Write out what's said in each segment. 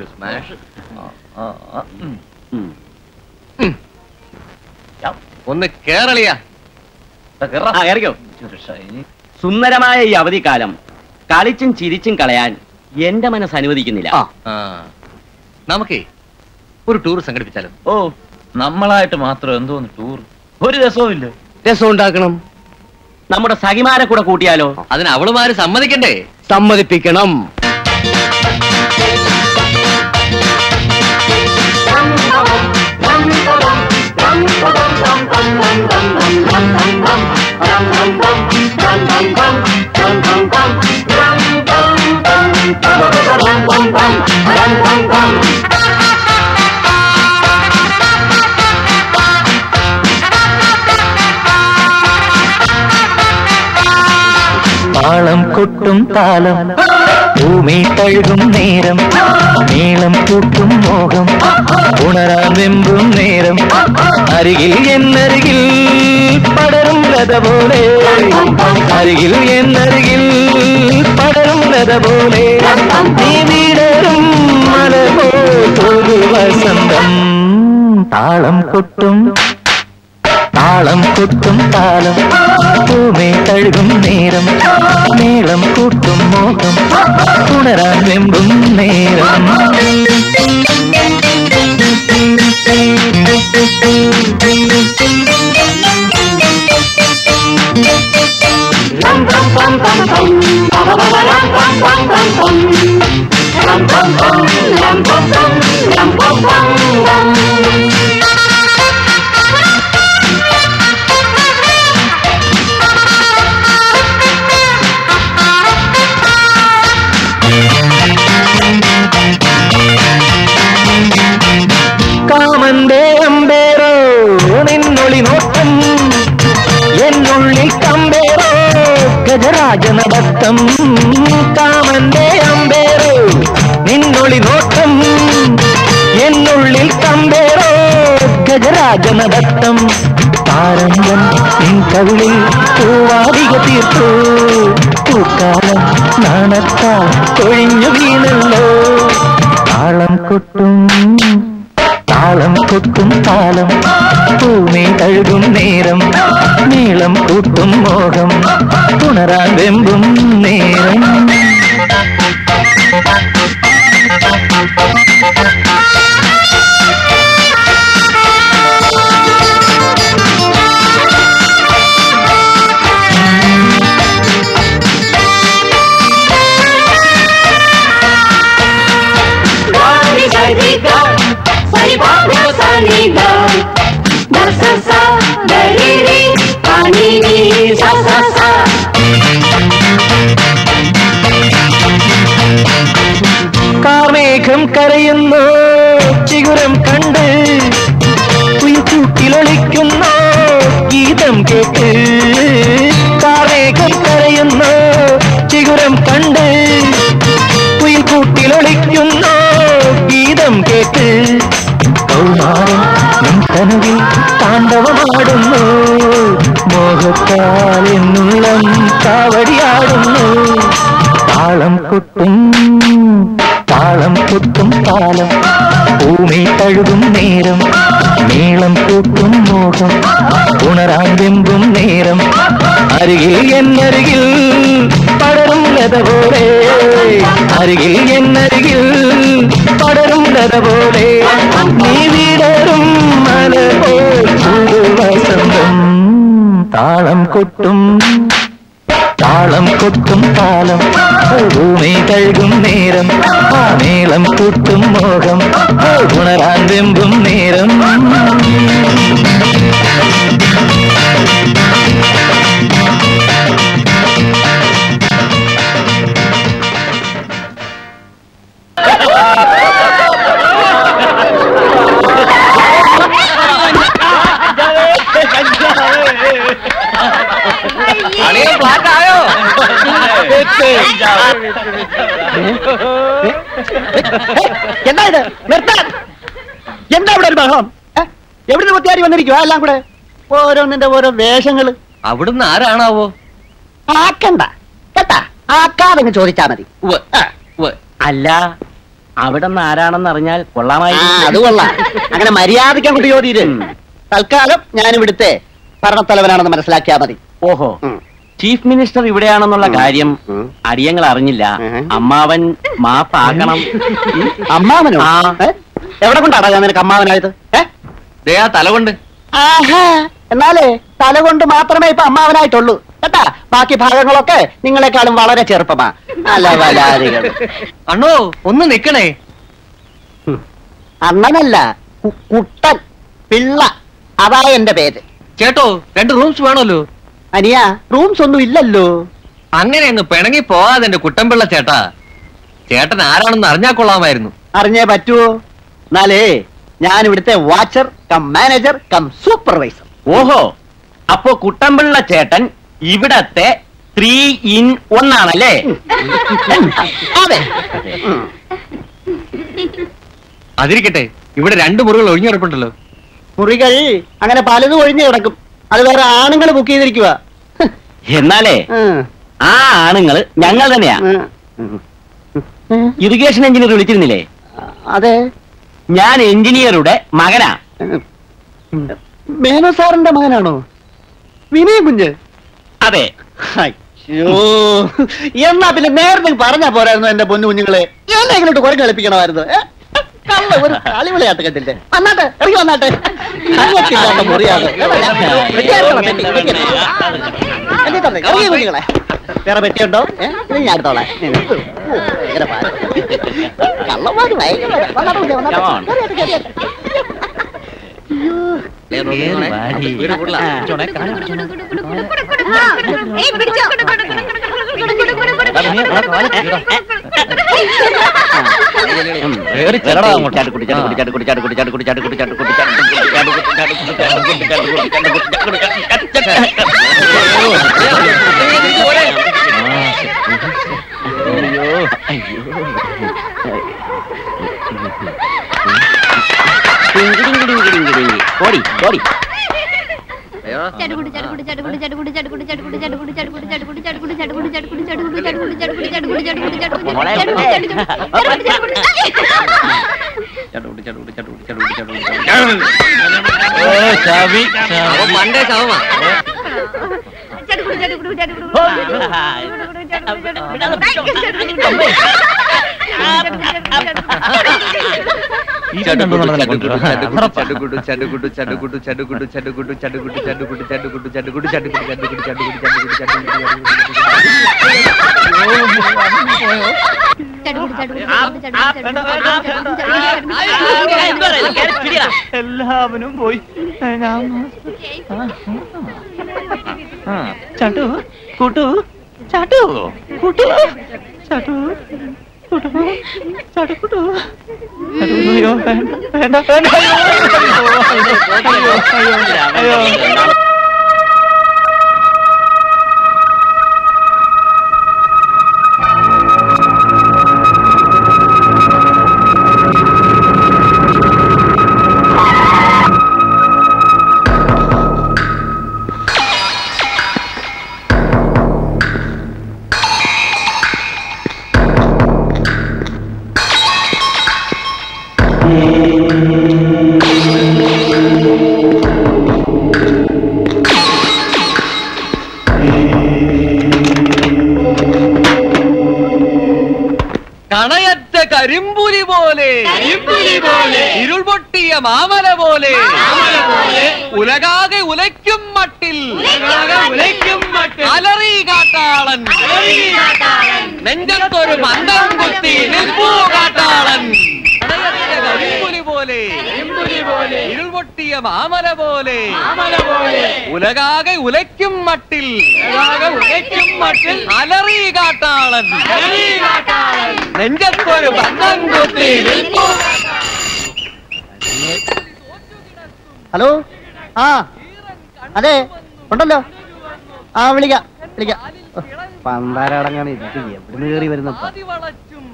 To smash ഒന്ന് കേരളിയാ ആ, ഇറങ്ങിയോ സുന്ദരമായ ഈ അവധിക്കാലം കളിച്ചും ചിരിച്ചും കളയാൻ എന്റെ മനസ്സ് അനുവദിക്കുന്നില്ല ആ നമുക്കേ ഒരു ടൂർ സംഘടിപ്പിച്ചാലോ ഓ നമ്മളായിട്ട് മാത്രം എന്തോന്ന് ടൂർ ഒരു രസവും ഇല്ല രസം ഉണ്ടാക്കണം നമ്മുടെ സഖിമാരെ കൂടെ കൂട്ടിയാലോ അതിന് അവളുമാര് സമ്മതിക്കണ്ടേ സമ്മതിപ്പിക്കണം താളം കൊട്ടും താളം ഭൂമി തഴുകും നേരം നീളം കൂട്ടും മോഹം ഉണരാൻ വെമ്പും നേരം അരികിൽ എന്നരികിൽ പടരും ലത പോലെ അരികിൽ എന്നരികിൽ പടരും ലത പോലെ നീ വീടരും മല പോലൊരു വസന്തം താളം കൊട്ടും താളം കൊട്ടും താളം ഭൂമി തഴുകും നേരം നീളം കൂട്ടും മോഹം ഉണരാൻ വെമ്പും നേരം കാമന്റെ അമ്പേരോ നിന്നൊളി നോട്ടം എന്നുള്ളിൽ കമ്പേരോ ഗജരാജനടത്തം കാമന്റെ അമ്പേരോ നിന്നൊളി നോട്ടം എന്നുള്ളിൽ കമ്പേരോ ഗജരാജനടത്തം താരങ്ങൾ നിൻ കവിളിൽ പൂവാടിക തീർത്തു പൂക്കാലം നാണത്താൽ കൊഴിഞ്ഞു വീണല്ലോ താളം കൊട്ടും താളം കൊട്ടും താളം ഭൂമി തഴുകും നേരം നീളം കൂട്ടും മോഹം ഉണരാൻ വെമ്പും നേരം കാർമേഘം കരയുന്നു ചിഗുരം കണ്ട് കുയിൽക്കൂട്ടിലൊളിക്കുന്നു ഗീതം കേട്ട് കാർമേഘം കരയുന്നു ചിഗുരം കണ്ട് കുയിൽക്കൂട്ടിലൊളിക്കുന്നു ഗീതം കേട്ട് കൗമാരം നിൻ കനവിൽ താണ്ഡവമാടുന്നു മോഹത്താൽ എന്നുള്ളം കാവടിയാടുന്നു താളം കൊട്ടും താളം കൊട്ടും താളം ഭൂമി തഴുകും നേരം നീളം കൂട്ടും മോഹം ഉണരാൻ വെമ്പും നേരം അരികിൽ എന്നരികിൽ പടരും ലത പോലെ അരികിൽ എന്നരികിൽ പടരും ലത പോലെ നീ വിടരും മല പോൽ വസന്തം താളം കൊട്ടും താളം കൊട്ടും താളം ഭൂമി കഴുകും നേരം ആ നീളം കൂട്ടും മോഹം ഉണരാൻ വെമ്പും നേരം അളിയൻ flat ആയോ? എന്താ ഇത് നിർത്താൻ എന്താ ഇവിടെ ഒരു ബഹളം ഏ? എവിടുന്ന് മുത്തിയാരി വന്നിരിക്കുവാ എല്ലാം കൂടെ ഓരോന്നിന്റെ ഓരോ വേഷങ്ങള് അവിടുന്ന് ആരാണാവോ ആക്കണ്ട കേട്ടാ ആക്കാതെ ചോദിച്ചാ മതി ഉവ്വ്, ഉവ്വ്. അല്ല അവിടെ നിന്ന് ആരാണെന്ന് അറിഞ്ഞാൽ ആ, കൊള്ളാമായിരുന്നു അത് കൊള്ളാം അങ്ങനെ മര്യാദയ്ക്ക് അങ്ങോട്ട് ചോദ്യം ഉം. തൽക്കാലം ഞാൻ ഇവിടുത്തെ ഭരണത്തലവനാണെന്ന് മനസ്സിലാക്കിയാ മതി ഓഹോ ഉം. ചീഫ് മിനിസ്റ്റർ ഇവിടെയാണെന്നുള്ള ഉം. കാര്യം ഉം. അടിയങ്ങൾ അറിഞ്ഞില്ല ഉം. അമ്മാവൻ മാപ്പാക്കണം അമ്മാവനോ ആ. ഏ? എവിടെ കൊണ്ടാടാ ഞാൻ നിനക്ക് അമ്മാവനായത് ഏ ദേ ആ തല കൊണ്ട് ആഹാ എന്നാലേ തല കൊണ്ട് മാത്രമേ ഇപ്പൊ അമ്മാവനായിട്ടുള്ളൂ കേട്ടാ ബാക്കി ഭാഗങ്ങളൊക്കെ നിങ്ങളെക്കാളും വളരെ ചെറുപ്പമാ അല്ല വലാരികൾ അണ്ണോ ഒന്ന് നിക്കണേ അണ്ണനല്ല കു- കുട്ടൻ പിള്ള അതാ എന്റെ പേര് ചേട്ടോ രണ്ട് റൂംസ് വേണമല്ലോ അനിയ റൂംസ് ഒന്നും ഇല്ലല്ലോ അങ്ങനെ അങ്ങ് പിണങ്ങി പോകാതെ എന്റെ കുട്ടൻപിള്ള ചേട്ടാ ചേട്ടൻ ആരാണെന്ന് അറിഞ്ഞാ കൊള്ളാമായിരുന്നു അറിഞ്ഞേ പറ്റുവോ എന്നാലേ ഞാൻ ഇവിടുത്തെ watcher cum manager cum supervisor ഓഹോ അപ്പോ കുട്ടമ്പിള്ള ചേട്ടൻ ഇവിടത്തെ ത്രീ ഇൻ ഒന്നാണല്ലേ അതെ ഉം. അതിരിക്കട്ടെ ഇവിടെ രണ്ട് മുറികൾ ഒഴിഞ്ഞു കിടപ്പുണ്ടല്ലോ മുറികൾ അങ്ങനെ പലതും ഒഴിഞ്ഞു കിടക്കും അത് വേറെ ആണുങ്ങൾ ബുക്ക് ചെയ്തിരിക്കുക എന്നാലേ ആ ആണുങ്ങള് ഞങ്ങൾ തന്നെയാ ഇറിഗേഷൻ എഞ്ചിനീയർ വിളിച്ചിരുന്നില്ലേ അതെ ഞാൻ എഞ്ചിനീയറുടെ മകനാ മേനോ സാറിന്റെ മകനാണോ വിനയ കുഞ്ഞ് അതെ അയ്യോ എന്നാ പിന്നെ നേരത്തെ പറഞ്ഞാ പോരായിരുന്നു എന്റെ പൊന്നു കുഞ്ഞുങ്ങളെ എന്നെ ഇങ്ങോട്ട് കുറെ കളിപ്പിക്കണമായിരുന്നു ഏ? കള്ള ഒരു കളിവിളയാട്ട് കണ്ടില്ലേ വന്നാട്ടെ ഇറങ്ങി വന്നാട്ടെ അങ്ങോട്ടില്ലാത്ത മുറിയാണ് വെട്ടിയെടുക്കണം, വെട്ടി, വെട്ടിയെടുക്കണം. വെട്ടി തന്നെ, ഇറങ്ങി കുഞ്ഞുങ്ങളെ വേറെ പെട്ടിയുണ്ടോ ഏ? ഇത് ഞാൻ എടുത്തോളാം ഓ, ഭയങ്കര ഭാരം. കള്ളന്മാര് ഭയങ്കര വന്നാട്ടെ കുഞ്ഞെ, വന്നാട്ടെ. Come on. കേറിയാട്ടെ, കേറിയാട്ടെ. വീട് കൂടുതലാ. കേറി ചെല്ലടാ അങ്ങോട്ട്. ചാടിക്കുട്ടി, ചാടിക്കുട്ടി, ചാടിക്കുട്ടി, ചാടിക്കുട്ടി, ചാടിക്കുട്ടി, ചാടിക്കുട്ടി, ചാടിക്കുട്ടി, ചാടിക്കുട്ടി, ചാടിക്കുട്ടി, ചാടിക്കുട്ടി, ചാടിക്കുട്ടി, ചാടിക്കുട്ടി, ചാടിക്കുട്ടി, ചാടിക്കുട്ടി, അയ്യോ, അയ്യോ. ടിങ്കിടിങ്കിടിങ്കിടിങ്കിടിങ്കി. ഓടി ഓടി ചാടിക്കുട്ടി, ചാടിക്കുട്ടി, ചാടിക്കുട്ടി, ചാടിക്കുട്ടി, ചാടിക്കുട്ടി, ചാടിക്കുട്ടി. ഓ, ചവി, അവൻ ചവി. പണ്ടേ ശവമാ ഈ രണ്ടും നടന്നല്ലേ കൊണ്ടുവരാ. ചടുകുടു ചടുകുടു ചടുകുടു ചടുകുടു ചടുകുടു ചടുകുടു ചടുകുടു ചടുകുടു ചടുകുടു ചടുകുടു ചടുകുടു ചടുകുടു ചടുകുടു എല്ലാവരും പോയി ആ, ചാട്ടു കൂട്ടു ചാട്ടു കൂട്ടു ചാട്ടു കൂട്ടു ചാട്ടു കൂട്ടു ചാട്ടു, അയ്യോ വേണ്ട വേണ്ട വേണ്ട അയ്യോ, അയ്യോ, അയ്യോ, അയ്യോ. കണയറ്റ കരിമ്പുലി പോലെ ഇരുൾ പൊട്ടിയ മാമല പോലെ ഉലകാകെ ഉലയ്ക്കും മട്ടിൽ അലറി കാട്ടാളൻ നെഞ്ചത്തൊരു മന്ദം കുത്തി നിൽപ്പൂ കാട്ടാളൻ കണയറ്റ കരിമ്പുലി പോലെ ഇരുൾ പൊട്ടിയ മാമല പോലെ ഉലകാകെ ഉലയ്ക്കും മട്ടിൽ ഉലയ്ക്കും മട്ടിൽ അലറി കാട്ടാളൻ നെഞ്ചത്തൊരു ബന്ധം കുത്തി നിൽപ്പൂ ഹലോ ആ അതെ ഉണ്ടല്ലോ ആ വിളിക്കാം വിളിക്കാം പന്താരടങ്ങാണ് ഇത് എവിടുന്ന് കയറി വരുന്നപ്പ ആദിവളച്ചും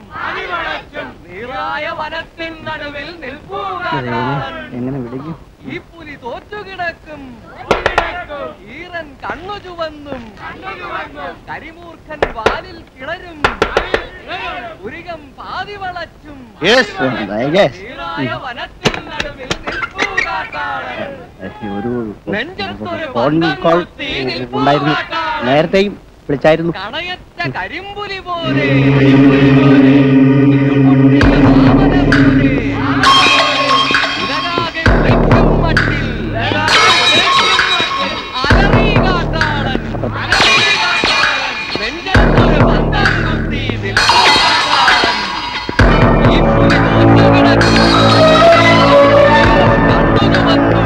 നീറായ വനത്തിൻ നടുവിൽ നിൽപ്പൂ എങ്ങനെ വിളിക്കും ഈ പുലി തോറ്റുകിടക്കും ഈറൻ കണ്ണു ചുവന്നും കരിമൂർഖൻ വാലിൽ കിളരും ഉരികം പാതി വളച്ചും യെസ് യെസ് നീളായ വനത്തിൽ നടുവിൽ നിൽപ്പൂ കാട്ടാളൻ ഒരു നെഞ്ചത്തൊരു ഫോൺ പന്തം കോൾ കുത്തി നിൽപ്പൂ ഉണ്ടായിരുന്നു കാട്ടാളൻ. നേരത്തെയും വിളിച്ചായിരുന്നു കണയറ്റ കരിമ്പുലി പോലെ ഇരുമുട്ടിയ വാമനൻ പോലെ. ഉലകാകെ ഉലയ്ക്കും മട്ടിൽ. അലറി കാട്ടാളൻ. നെഞ്ചത്തൊരു പന്തം കുത്തി നിൽപ്പൂ കാട്ടാളൻ. ഈ പുലി തോറ്റുകിടക്കും. കണ്ണു ചുവന്നും.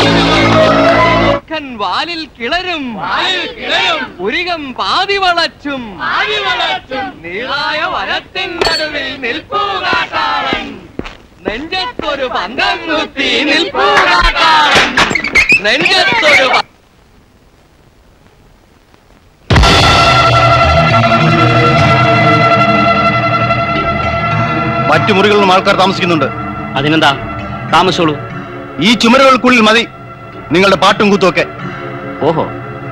മൂർഖൻ വാലിൽ കിളരും ഉരികം പാതി വളച്ചും നീളായ വനത്തിൻ നടുവിൽ നിൽപ്പൂ കാട്ടാളൻ നെഞ്ചത്തൊരു പന്തം കുത്തി നിൽപ്പൂ കാട്ടാളൻ നെഞ്ചത്തൊരു പ- മറ്റു മുറികളിലും ആൾക്കാർ താമസിക്കുന്നുണ്ട് അതിനെന്താ താമസിച്ചോളൂ ഈ ചുമരുകൾക്കുള്ളിൽ മതി നിങ്ങളുടെ പാട്ടും കൂത്തുമൊക്കെ ഓഹോ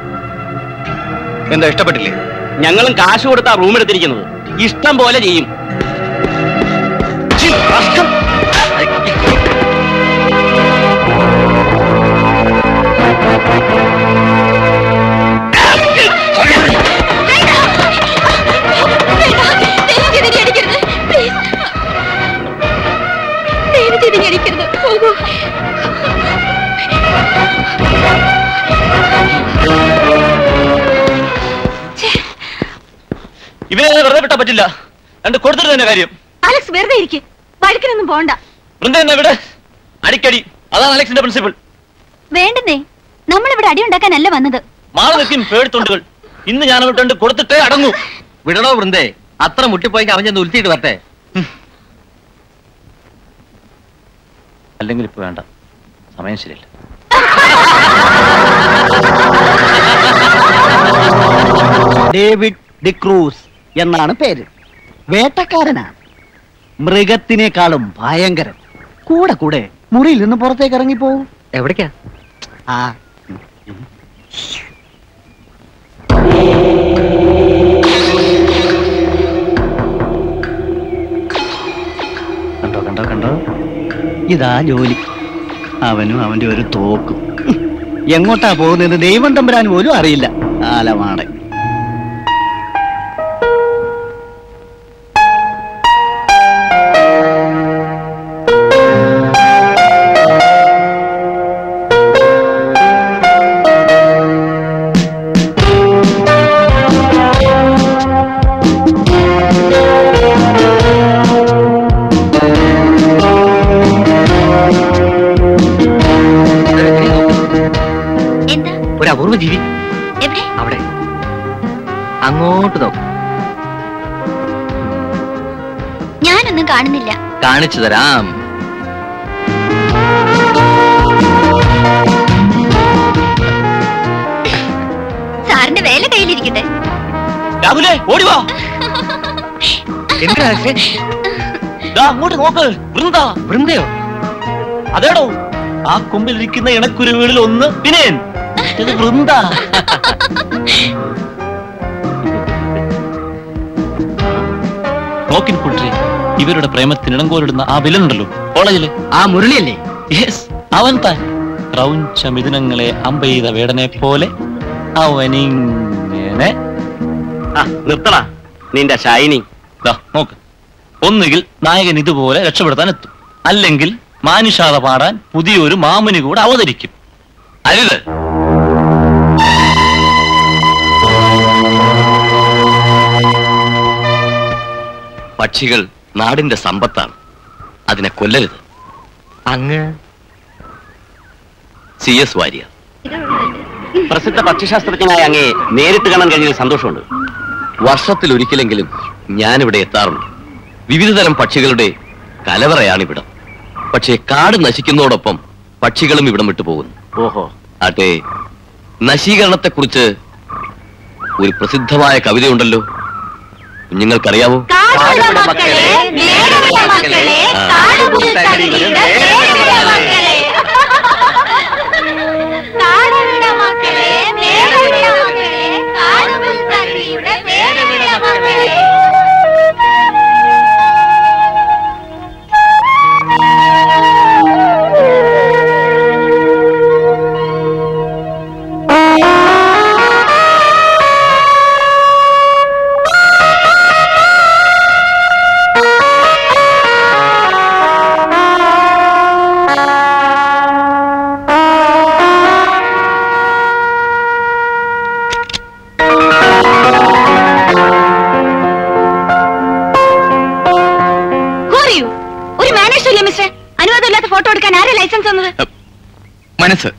എന്താ ഇഷ്ടപ്പെട്ടില്ലേ ഞങ്ങളും കാശ് കൊടുത്താ റൂം എടുത്തിരിക്കുന്നത് ഇഷ്ടം പോലെ ചെയ്യും ഛീ, rascal. അടിക്കരുത് പോകൂ ഇവനെ വെറുതെ വിട്ടാ പറ്റില്ല രണ്ട് കൊടുത്തിട്ട് തന്നെ കാര്യം അലക്സ് വെറുതെ ഇരിക്കും വഴക്കിനൊന്നും പോണ്ട വൃന്ദ എന്നാ ഇവിടെ അടിക്കടി അതാണ് അലക്സിന്റെ പ്രിൻസിപ്പിൾ വേണ്ടെന്നേ നമ്മളിവിടെ അടി ഉണ്ടാക്കാനല്ല വന്നത് മാറി നിൽക്കും പേടിത്തൊണ്ടുകൾ ഇന്ന് ഞാൻ അവിടെ രണ്ട് കൊടുത്തിട്ടേ അടങ്ങൂ വിടണോ വൃന്ദേ അത്ര മുട്ടിപ്പോയി അവൻ ഉരുത്തിയിട്ട് വരട്ടെ അല്ലെങ്കിൽ ഇപ്പൊ വേണ്ട സമയം ശരിയല്ല ഡേവിഡ് ഡിക്രൂസ് എന്നാണ് പേര് വേട്ടക്കാരനാണ് മൃഗത്തിനേക്കാളും ഭയങ്കരം കൂടെ കൂടെ മുറിയിൽ നിന്ന് പുറത്തേക്ക് ഇറങ്ങിപ്പോവും എവിടേക്കാ ആ കണ്ടോ കണ്ടോ കണ്ടോ ഇതാ ജോലി അവനും അവന്റെ ഒരു തോക്കും എങ്ങോട്ടാ പോകുന്നത് ദൈവം തമ്പുരാൻ പോലും അറിയില്ല ആലമാണ് എന്താ ഒരു അപൂർവ ജീവി എവിടെ അവിടെ അങ്ങോട്ട് നോക്കും ഞാനൊന്നും കാണുന്നില്ല കാണിച്ചു തരാം സാറിന്റെ വേല കയ്യിലിരിക്കട്ടെ രാഹുലേ ഓടിവാ എന്തിനാ ദാ അങ്ങോട്ട് നോക്ക് വൃന്ദ വൃന്ദയോ അതേടോ ആ കൊമ്പിലിരിക്കുന്ന ഇണക്കുരുവുകളിൽ ഒന്ന് വിനയൻ ഇത് വൃന്ദ നോക്കിൻ കുട്ടി ഇവരുടെ പ്രേമത്തിന് ഇടങ്കോലിടുന്ന ആ വിലനുണ്ടല്ലോ കോളേജില് ആ മുരളിയല്ലേ യെസ് അവൻ താൻ ക്രൗഞ്ച മിഥുനങ്ങളെ അമ്പെയ്ത വേടനെ പോലെ അവനിങ്ങനെ നിർത്തടാ നിന്റെ ഷൈനിങ് ദാ നോക്ക് ഒന്നുകിൽ നായകൻ ഇതുപോലെ രക്ഷപ്പെടുത്താൻ എത്തും അല്ലെങ്കിൽ മാനുഷാത പാടാൻ പുതിയൊരു മാമുനി കൂടെ അവതരിക്കും അരുത് പക്ഷികൾ നാടിന്റെ സമ്പത്താണ് അതിനെ കൊല്ലരുത് അങ്ങ് സി എസ് വാര്യ പ്രസിദ്ധ പക്ഷിശാസ്ത്രജ്ഞനായ അങ്ങേ നേരിട്ട് കാണാൻ കഴിഞ്ഞതിൽ സന്തോഷമുണ്ട് വർഷത്തിൽ ഒരിക്കലെങ്കിലും ഞാനിവിടെ എത്താറുണ്ട് വിവിധതരം പക്ഷികളുടെ കലവറയാണിവിടം പക്ഷേ കാട് നശിക്കുന്നതോടൊപ്പം പക്ഷികളും ഇവിടം വിട്ടു പോകുന്നു ഓഹോ ആട്ടെ നശീകരണത്തെക്കുറിച്ച് ഒരു പ്രസിദ്ധമായ കവിതയുണ്ടല്ലോ കുഞ്ഞുങ്ങൾക്കറിയാവോ കാടുള്ള മക്കളെ നേടുള്ള മക്കളെ കാടുപുൽത്തകിടിയുടെ നേടുള്ള മക്കളെ Who are you? ഒരു മാനേഴ്സ് ഇല്ലേ മിസ്റ്റർ അനുവാദമില്ലാത്ത ഫോട്ടോ എടുക്കാൻ ആരാ ലൈസൻസ് തന്നത് മനസ്സ്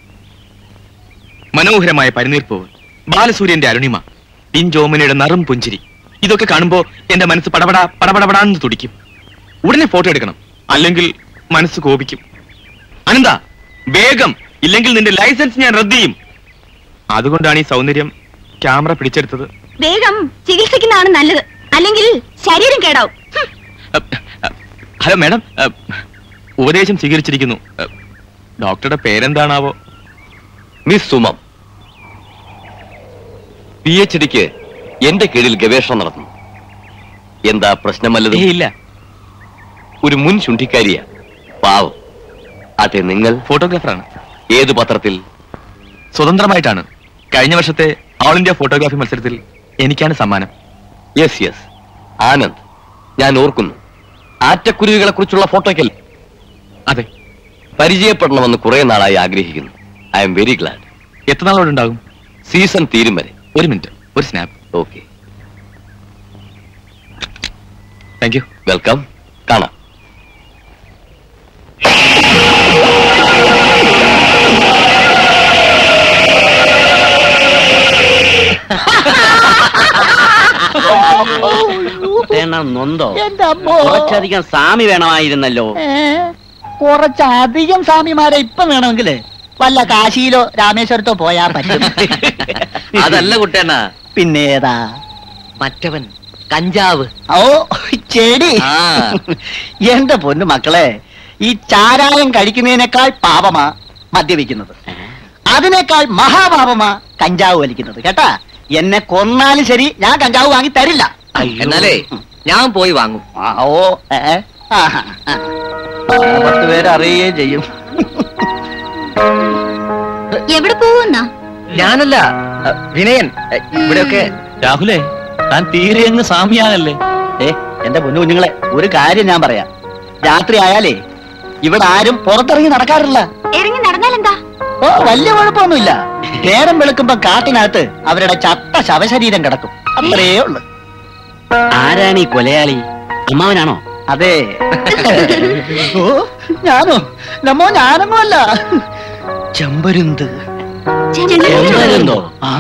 മനോഹരമായ പരിനീർപ്പൂവ് ബാലസൂര്യന്റെ അരുണിമ പിഞ്ചോമനയുടെ നറും പുഞ്ചിരി ഇതൊക്കെ കാണുമ്പോ എന്റെ മനസ്സ് പടപടാ പടപടപടാന്ന് തുടിക്കും ഉടനെ ഫോട്ടോ എടുക്കണം അല്ലെങ്കിൽ മനസ്സ് കോപിക്കും അനന്ത വേഗം ഇല്ലെങ്കിൽ നിന്റെ ലൈസൻസ് ഞാൻ റദ്ദ് ചെയ്യും അതുകൊണ്ടാണ് ഈ സൗന്ദര്യം ക്യാമറ പിടിച്ചെടുത്തത് വേഗം ചികിത്സിക്കുന്നതാണ് നല്ലത് അല്ലെങ്കിൽ ശരീരം കേടാവും ഹും. അപ്പ്, അപ്പ്, ഹലോ മാഡം അപ്പ്, ഉപദേശം സ്വീകരിച്ചിരിക്കുന്നു അപ്പ്, ഡോക്ടറുടെ പേരെന്താണാവോ മിസ് സുമം പി എച്ച് ഡിക്ക് എന്റെ കീഴിൽ ഗവേഷണം നടത്തുന്നു എന്താ പ്രശ്നമല്ലത് ഏയ് ഇല്ല ഒരു മുൻ ചുണ്ടിക്കാരിയാ പാവം അതെ നിങ്ങൾ ഫോട്ടോഗ്രാഫറാണ് ഏത് പത്രത്തിൽ സ്വതന്ത്രമായിട്ടാണ് കഴിഞ്ഞ വർഷത്തെ ഓൾ ഇന്ത്യ ഫോട്ടോഗ്രാഫി മത്സരത്തിൽ എനിക്കാണ് സമ്മാനം യെസ് യെസ് ആനന്ദ് ഞാൻ ഓർക്കുന്നു ആറ്റക്കുരുവികളെ കുറിച്ചുള്ള ഫോട്ടോയ്ക്കൽ അതെ പരിചയപ്പെടണമെന്ന് കുറെ നാളായി ആഗ്രഹിക്കുന്നു ഐ എം വെരി ഗ്ലാഡ് എത്ര നാളോട് ഉണ്ടാകും സീസൺ തീരും വരെ ഒരു മിനിറ്റ് ഒരു snap okay thank you welcome കാണാം നൊന്തോ എന്റെ അമ്മോ കുറച്ചധികം സാമി വേണമായിരുന്നല്ലോ ഏ, കുറച്ചധികം സ്വാമിമാരെ ഇപ്പൊ വേണമെങ്കില് വല്ല കാശിയിലോ രാമേശ്വരത്തോ പോയാ പറ്റും അതല്ല കുട്ടേണ്ണ പിന്നെ ഏതാ മറ്റവൻ കഞ്ചാവ് ഓ ചെടി ആ. എന്റെ പൊന്നു മക്കളെ ഈ ചാരായം കഴിക്കുന്നതിനേക്കാൾ പാപമാ മദ്യപിക്കുന്നത് അതിനേക്കാൾ മഹാപാപമാ കഞ്ചാവ് വലിക്കുന്നത് കേട്ടാ എന്നെ കൊന്നാലും ശരി ഞാൻ കഞ്ചാവ് വാങ്ങി തരില്ല എന്നാലേ ഞാൻ പോയി വാങ്ങും ആ, ഓ ഏ, ആ, ആ. പത്ത് പേര് അറിയുകയും ചെയ്യും എവിടെ പോവുന്നാ ഞാനല്ല വിനയൻ ഇവിടെയൊക്കെ രാഹുലേ താൻ തീരെ അങ്ങ് സാമ്യാനല്ലേ ഏ എന്റെ പൊന്നു കുഞ്ഞുങ്ങളെ ഒരു കാര്യം ഞാൻ പറയാം രാത്രി ആയാലേ ഇവിടെ ആരും പുറത്തിറങ്ങി നടക്കാറില്ല ഇറങ്ങി നടന്നാലെന്താ ഓ വലിയ കുഴപ്പമൊന്നുമില്ല നേരം വെളുക്കുമ്പോ കാട്ടിനകത്ത് അവരുടെ ചത്ത ശവശരീരം കിടക്കും അത്രേ ഉള്ളു ആരാണ് ഈ കൊലയാളി അമ്മാവനാണോ അതെ ഓ ഞാനോ നമ്മോ ഞാനൊന്നും അല്ല ചെമ്പരുന്ത് ചെമ്പരുന്തോ? ആ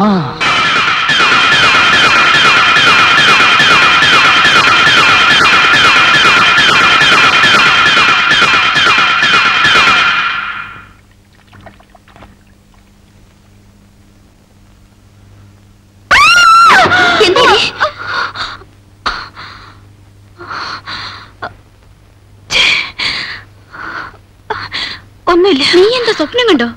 എന്താ ഒന്നുമില്ല നീ എന്താ സ്വപ്നം കണ്ടോ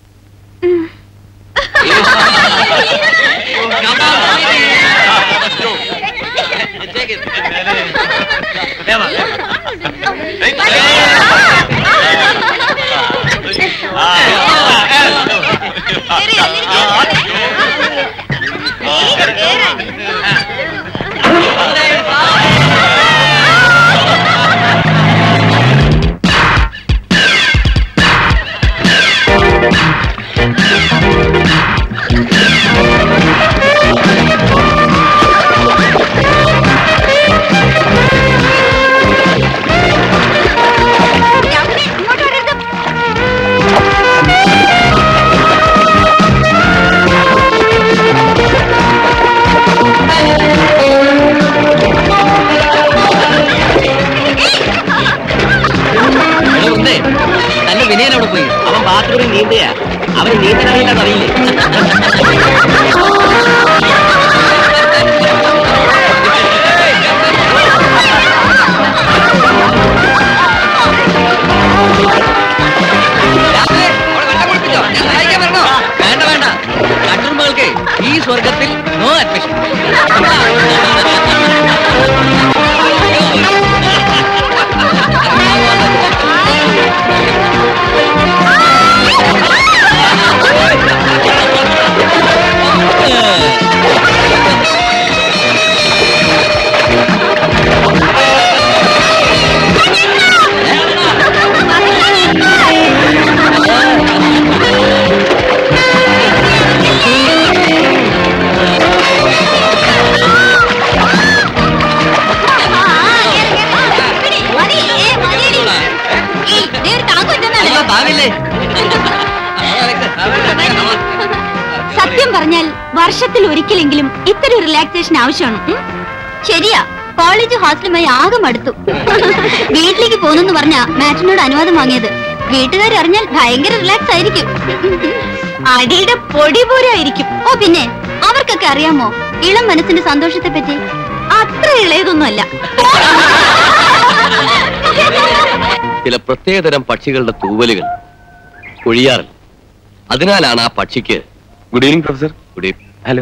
ഇങ്ങോട്ട് വരരുത് തന്റെ വിനയൻ അവിടെ പോയി അവൻ ബാത്റൂമിൽ നീന്തുകയാ അവന് നീന്തലറിയില്ലെന്ന് അറിയില്ലേ വേണ്ട വേണ്ട കട്ടുറുമ്പകൾക്ക് ഈ സ്വർഗത്തിൽ നോ അഡ്മിഷൻ ദേ ഒരു ടാങ്ക് വെച്ചെന്നാണ്. സത്യം പറഞ്ഞാൽ വർഷത്തിൽ ഒരിക്കലെങ്കിലും ഇത്തരം റിലാക്സേഷൻ ആവശ്യമാണ് ഉം? ശരിയാ കോളേജ് ഹോസ്റ്റലുമായി ആകെ മടുത്തു വീട്ടിലേക്ക് പോകുന്നെന്ന് പറഞ്ഞ മാറ്റിനോട് അനുവാദം വാങ്ങിയത് വീട്ടുകാർ അറിഞ്ഞാൽ ഭയങ്കര റിലാക്സ് ആയിരിക്കും അടിയുടെ പൊടി പോരായിരിക്കും ഓ പിന്നെ അവർക്കൊക്കെ അറിയാമോ ഇളം മനസ്സിന്റെ സന്തോഷത്തെ പറ്റി അത്ര ഇളയതൊന്നുമല്ല ചില പ്രത്യേകതരം പക്ഷികളുടെ തൂവലുകൾ ഒഴിയാറില്ല അതിനാലാണ് ആ പക്ഷിക്ക് good evening professor good hello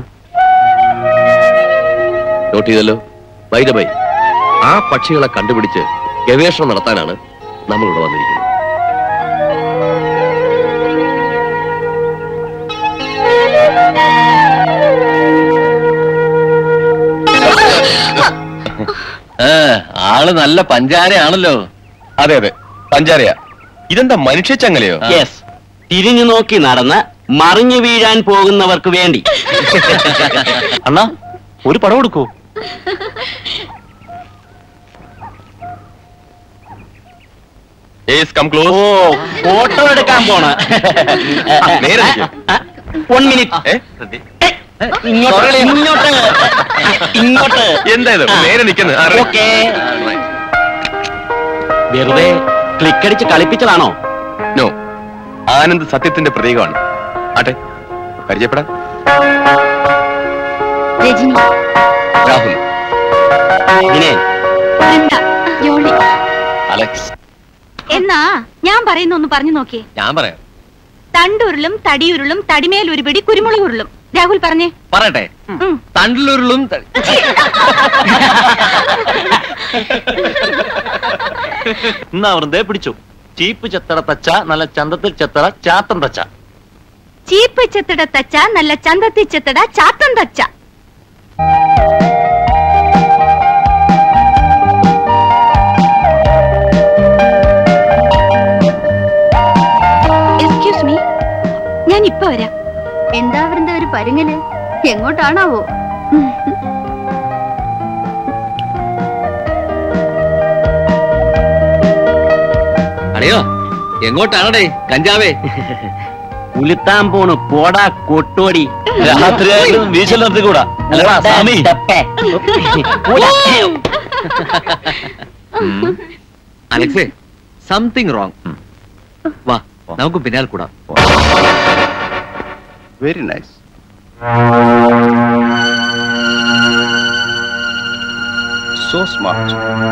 note ചെയ്തല്ലോ ബൈ ദ ബൈ ആ പക്ഷികളെ കണ്ടുപിടിച്ച് ഗവേഷണം നടത്താനാണ് നമ്മളിവിടെ വന്നിരിക്കുന്നത് ആള് നല്ല പഞ്ചാരയാണല്ലോ അതെ അതെ പഞ്ചാരയ ഇതെന്താ മനുഷ്യ ചങ്ങലയോ യെസ് തിരിഞ്ഞു നോക്കി നടന്ന് മറിഞ്ഞു വീഴാൻ പോകുന്നവർക്ക് വേണ്ടി അണ്ണാ ഒരു പടം കൊടുക്കൂ യേസ് കം ഓ ക്ലോസ് ഫോട്ടോ എടുക്കാൻ പോണ നേരെ നിൽക്ക്. വൺ മിനിറ്റ് ഏ? ഇങ്ങോട്ട് ഇങ്ങോട്ട് ഇങ്ങോട്ട് എന്താ ഇത് നേരെ നിൽക്കുന്നത് ഓക്കേ വെറുതെ ക്ലിക്ക് അടിച്ച് കളിപ്പിച്ചതാണോ നോ ആനന്ദ് സത്യത്തിന്റെ പ്രതീകമാണ് ആട്ടെ പരിചയപ്പെടാം രജനി രാഹുൽ ഇങ്ങനെ വൃന്ദ ജോളി അലക്സ് എന്നാ ഞാൻ പറയുന്ന ഒന്ന് പറഞ്ഞു നോക്കിയേ ഞാൻ പറയാം തണ്ടുരുളും തടിയുരുളും തടിമേൽ ഒരു പിടി കുരുമുളക് ഉരുളും രാഹുൽ പറഞ്ഞേ പറയട്ടെ ഉം. തണ്ടിലുരുളും ത- എന്നാ വൃന്ദേ പിടിച്ചു ചീപ്പ് ചെത്തട തച്ച നല്ല ചന്തത്തിൽ ചെത്തട ചാത്തം തച്ച ചീപ്പ് ചെത്തട തച്ച നല്ല ചന്തത്തി ചെത്തട ചാത്തം തച്ച എക്സ്ക്യൂസ് മീ ഞാൻ ഇപ്പൊ വരാം എന്താ വൃന്ദ ഒരു പരുങ്ങല് എങ്ങോട്ടാണാവോ അറിയോ എങ്ങോട്ടാണടേ കഞ്ചാവേ ഉലുത്താൻ പോണു പോടാ കൊട്ടോടി രാത്രിയായാലും വീശൽ നിർത്തിക്കൂടാ അല്ലടാ സ്വാമി അലക്സേ സംതിങ് റോങ് വാ നമുക്ക് പിന്നാലെ കൂടാ very nice so smart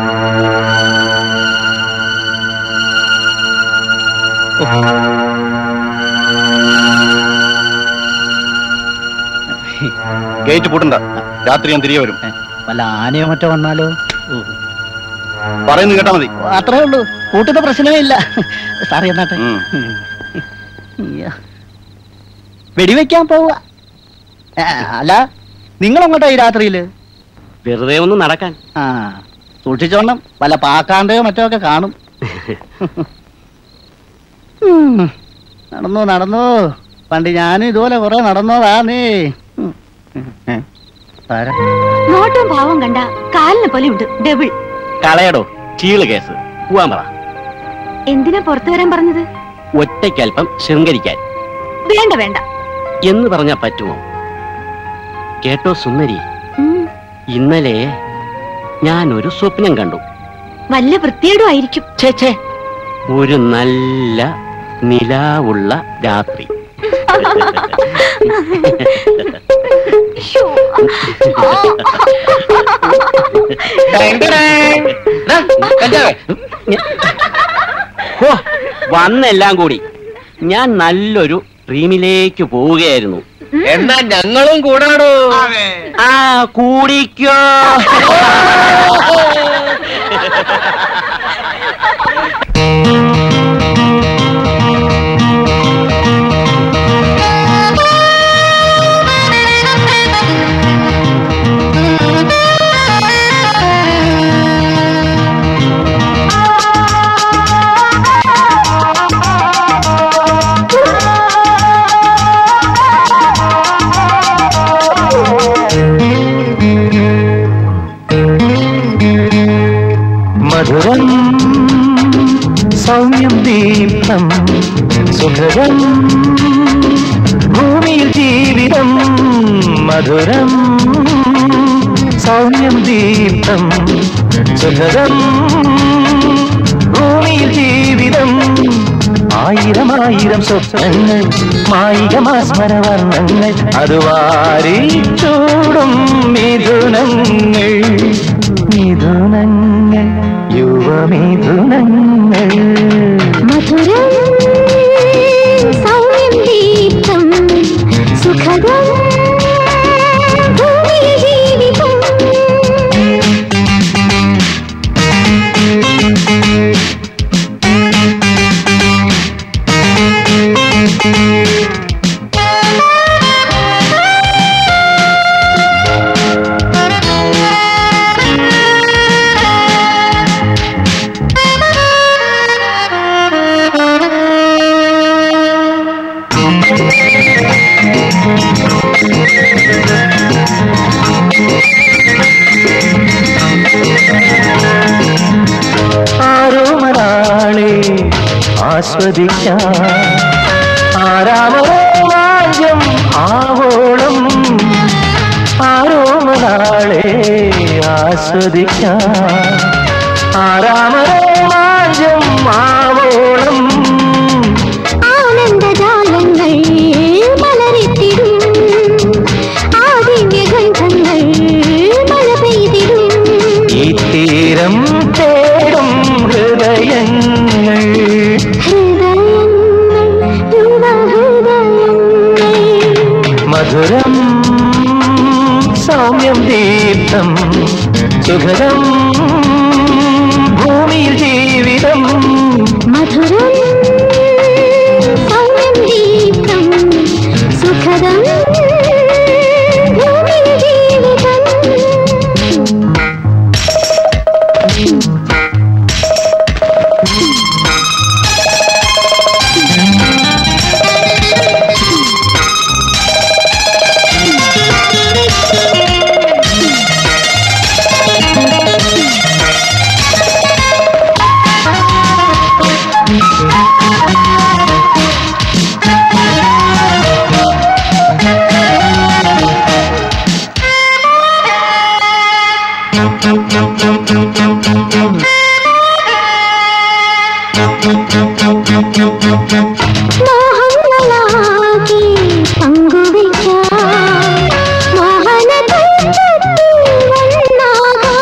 gate പൂട്ടണ്ട രാത്രി ഞാൻ തിരികെ വരും വല്ല ആനയോ മറ്റോ വന്നാലോ പറയുന്നത് കേട്ടാ മതി അത്രേ ഉള്ളൂ കൂട്ടുന്ന പ്രശ്നമേ ഇല്ല സാറി എന്നാട്ടെ ഉം. ഇയ്യ. വെടിവെക്കാൻ പോവുക ഏ, അല്ല നിങ്ങൾ അങ്ങോട്ടാ ഈ രാത്രിയില് വെറുതെ ഒന്ന് നടക്കാൻ ആ സൂക്ഷിച്ചോണം വല്ല പാക്കാണ്ടയോ മറ്റോ ഒക്കെ കാണും ഉം. നടന്നു നടന്നു പണ്ട് ഞാനും ഇതുപോലെ കുറെ നടന്നോതാ നീ ഉം. ഏ, ആരാ? നോട്ടും ഭാവം കണ്ട കാലിനെ പോലെ ഉണ്ട് ഡബിൾ കളയടോ ചീള് കേസ് പോവാൻ പറ എന്തിനാ പുറത്തു വരാൻ പറഞ്ഞത് ഒറ്റയ്ക്കൽപ്പം ശൃംഗരിക്കാൻ വേണ്ട വേണ്ട എന്ന് പറഞ്ഞാ പറ്റുമോ കേട്ടോ സുന്ദരി ഉം. ഇന്നലെ ഞാൻ ഒരു സ്വപ്നം കണ്ടു വല്ല വൃത്തിയേടും ആയിരിക്കും ഛേ ഛേ ഒരു നല്ല നിലാവുള്ള രാത്രി ശ്ശോ. ആ. ഹോ, വന്നെല്ലാം കൂടി ഞാൻ നല്ലൊരു ഡ്രീമിലേക്ക് പോവുകയായിരുന്നു എന്നാ ഞങ്ങളും കൂടാടോ ആ കൂടിക്കോ മധുരം സൗമ്യം ദീപ്തം സുഖകം ഭൂമിയിൽ ജീവിതം മധുരം സൗമ്യം ദീപ്തം സുഖകം ഭൂമിയിൽ ജീവിതം ആയിരം ആയിരം സ്വപ്നങ്ങൾ മായികമാസ്മരവർണ്ണങ്ങൾ അത് വാരി ചൂടും മിഥുനങ്ങൾ മിഥുനങ്ങൾ യുവമിഥുനങ്ങൾ മധുരം സൗമ്യം ദീപ്തം സുഖദം ഭൂമിയിൽ ജീവിതം ആരോമരാളെ ആസ്വദിക്കാം ആരാമരോമാഞ്ചം ആവോളം ആരോമരാളെ ആസ്വദിക്കാം ആരാമരോമാഞ്ചം ആവോളം ആനന്ദജാലങ്ങൾ മലരിത്തിടും ആദിന്യഗന്ധങ്ങൾ മഴ പെയ്തിടും ഈ തീരം തേടും ഹൃദയങ്ങൾ ഹൃദയങ്ങൾ യുവഹൃദയങ്ങൾ മധുരം സൗമ്യം ദീപ്തം സുഖദം ഭൂമിയിൽ ജീവിതം മധുരം സൗമ്യം ദീപ്തം സുഖദം ഭൂമിയിൽ ജീവിതം മോഹങ്ങളാകെ പങ്കുവയ്ക്കാം മോഹനതന്ത്രത്തിൽ ഒന്നാകാം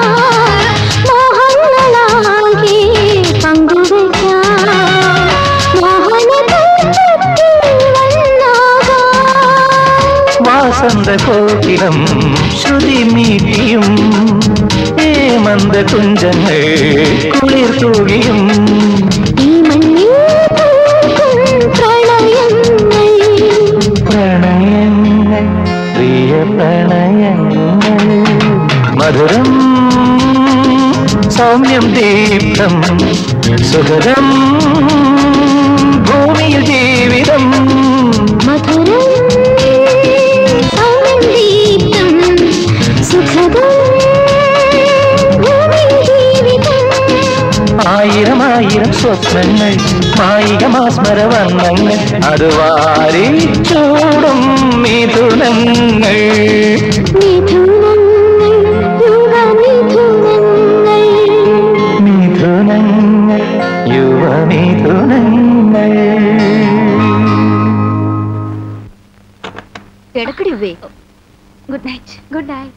മോഹങ്ങളാകെ പങ്കുവയ്ക്കാം മോഹനതന്ത്രത്തിൽ ഒന്നാകാം വാസന്ത കോകിലം ശ്രുതി മീട്ടിയും ഏമന്ത കുഞ്ചങ്ങൾ കുളിർ തൂകിയും ഈ മണ്ണിൽ പൂക്കും പ്രളയങ്ങൾ പ്രണയങ്ങൾ പ്രിയ പ്രണയങ്ങൾ മധുരം സൗമ്യം ദീപ്തം സുഖദം ഭൂമിയിൽ ജീവിതം മധുരം സൗമ്യം ദീപ്തം സുഖദം ഭൂമിയിൽ ജീവിതം ആയിരം ആയിരം സ്വപ്നങ്ങൾ മായികമാസ്മരവർണ്ണങ്ങൾ അത് വാരി ചൂടും മിഥുനങ്ങൾ മിഥുനങ്ങൾ യുവമിഥുനങ്ങൾ മിഥുനങ്ങൾ യുവമിഥുനങ്ങൾ കിടക്കടി ഉവ്വേ ഗുഡ് നൈറ്റ് ഗുഡ് നൈറ്റ്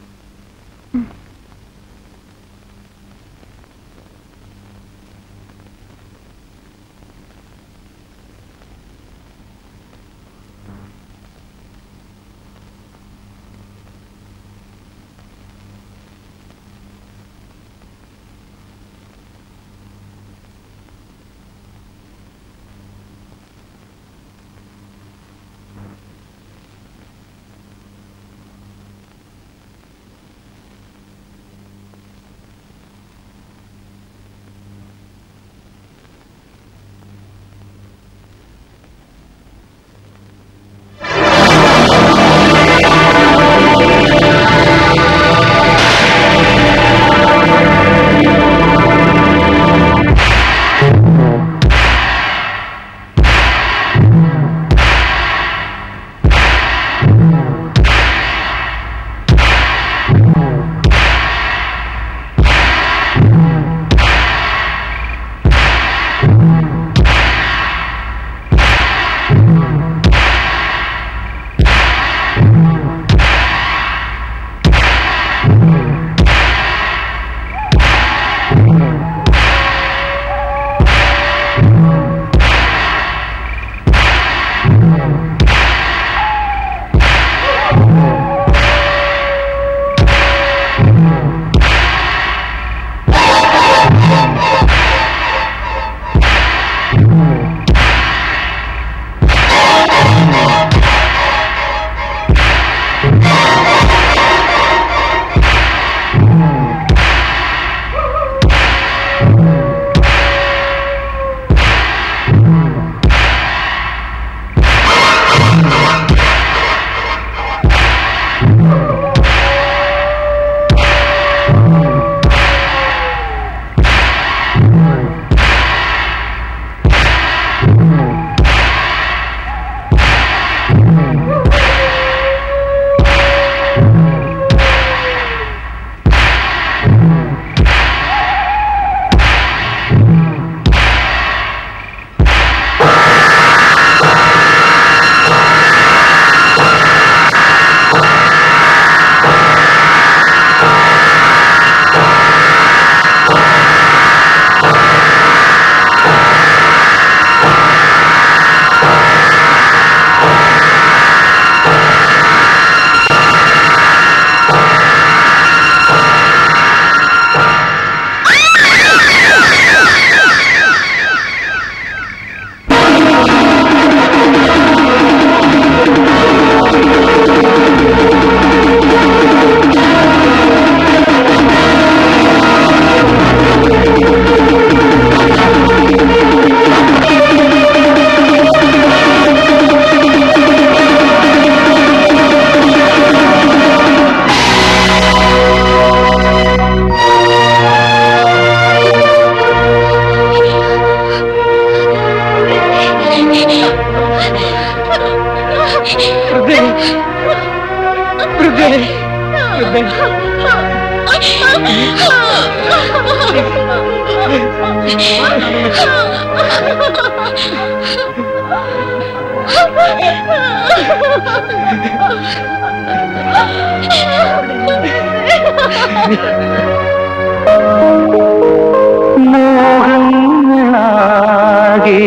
മോഹങ്ങളാകെ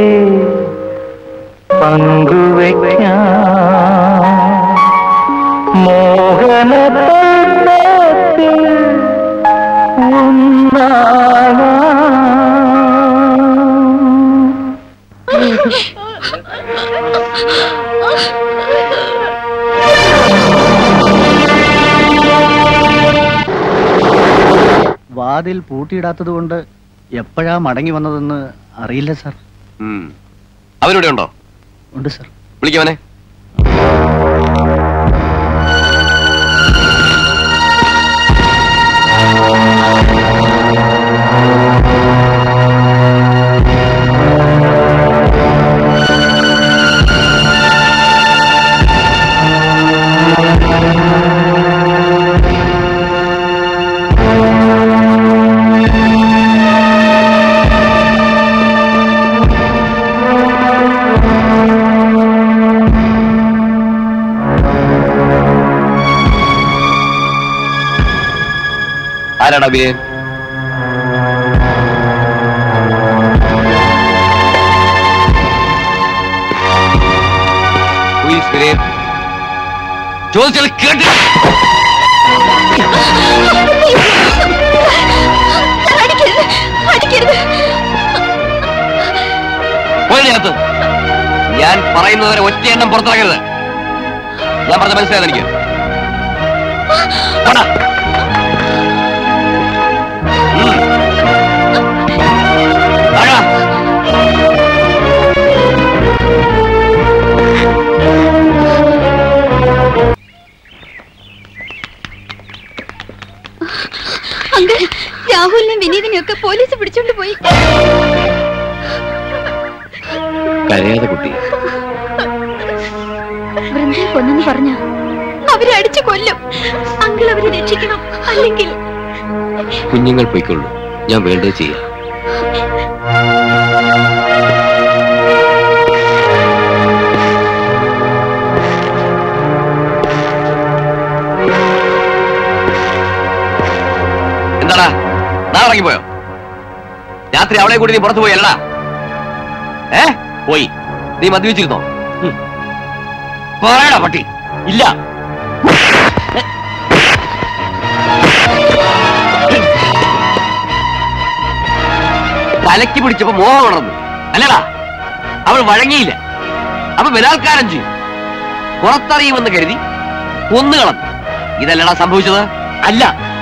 പങ്കുവയ്ക്കാം മോഹനത്തിൽ ഒന്നാകാം വാതിൽ പൂട്ടിയിടാത്തത് കൊണ്ട് എപ്പോഴാ മടങ്ങി വന്നതെന്ന് അറിയില്ല സാർ അവരിവിടെ ഉണ്ടോ ഉണ്ട് സാർ വിളിക്കവനെ ആരാടാ വിനയൻ Who is വിനയൻ ചോദിച്ചാൽ കേട്ടില്ല അടിക്കരുത് അടിക്കരുത് പോയതിനകത്ത് ഞാൻ പറയുന്നവരെ ഒറ്റ എണ്ണം പുറത്തിറങ്ങരുത് ഞാൻ പറഞ്ഞ മനസ്സിലായത് എനിക്ക് പോടാ. ഉം. താഴെ. അങ്കിൾ രാഹുലിനെയും വിനീതിനെയും ഒക്കെ പോലീസ് പിടിച്ചോണ്ട് പോയി കരയാതെ കുട്ടി വൃന്ദയെ കൊന്നെന്ന് പറഞ്ഞ അവരെ അടിച്ചു കൊല്ലും അങ്കിൾ അവരെ രക്ഷിക്കണം അല്ലെങ്കിൽ കുഞ്ഞുങ്ങൾ പോയിക്കൊള്ളൂ ഞാൻ വേണ്ടത് ചെയ്യാം എന്താടാ നാളെ ഇറങ്ങിപ്പോയോ രാത്രി അവളെ കൂടി നീ പുറത്തു പോയി അല്ലടാ ഏ പോയി നീ മദ്യവെച്ചിരുന്നോ ഉം. പറയടാ പട്ടി ഇല്ല തലയ്ക്ക് പിടിച്ചപ്പോ മോഹം ഉണർന്നു അല്ലടാ അവൾ വഴങ്ങിയില്ല അപ്പൊ ബലാത്കാരം ചെയ്യും പുറത്തറിയുമെന്ന് കരുതി കൊന്നുകളഞ്ഞു ഇതല്ലടാ സംഭവിച്ചത് അല്ല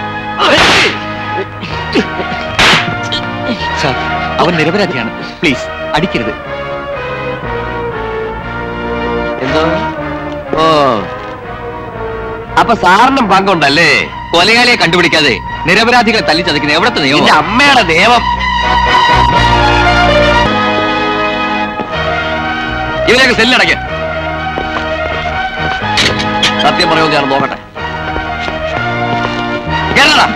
സാർ അവൻ നിരപരാധിയാണ് പ്ലീസ് അടിക്കരുത് എന്തോ ഓ അപ്പൊ സാറിനും പങ്കുണ്ടല്ലേ കൊലയാളിയെ കണ്ടുപിടിക്കാതെ നിരപരാധികളെ തല്ലിച്ചതയ്ക്കുന്ന എവിടത്തെ നിന്റെ നിയമം അമ്മയുടെ ദേവം ഇവരെയൊക്കെ സെല്ലടയ്ക്ക് സത്യം പറയുമോ ഞാൻ നോക്കട്ടെ കേരള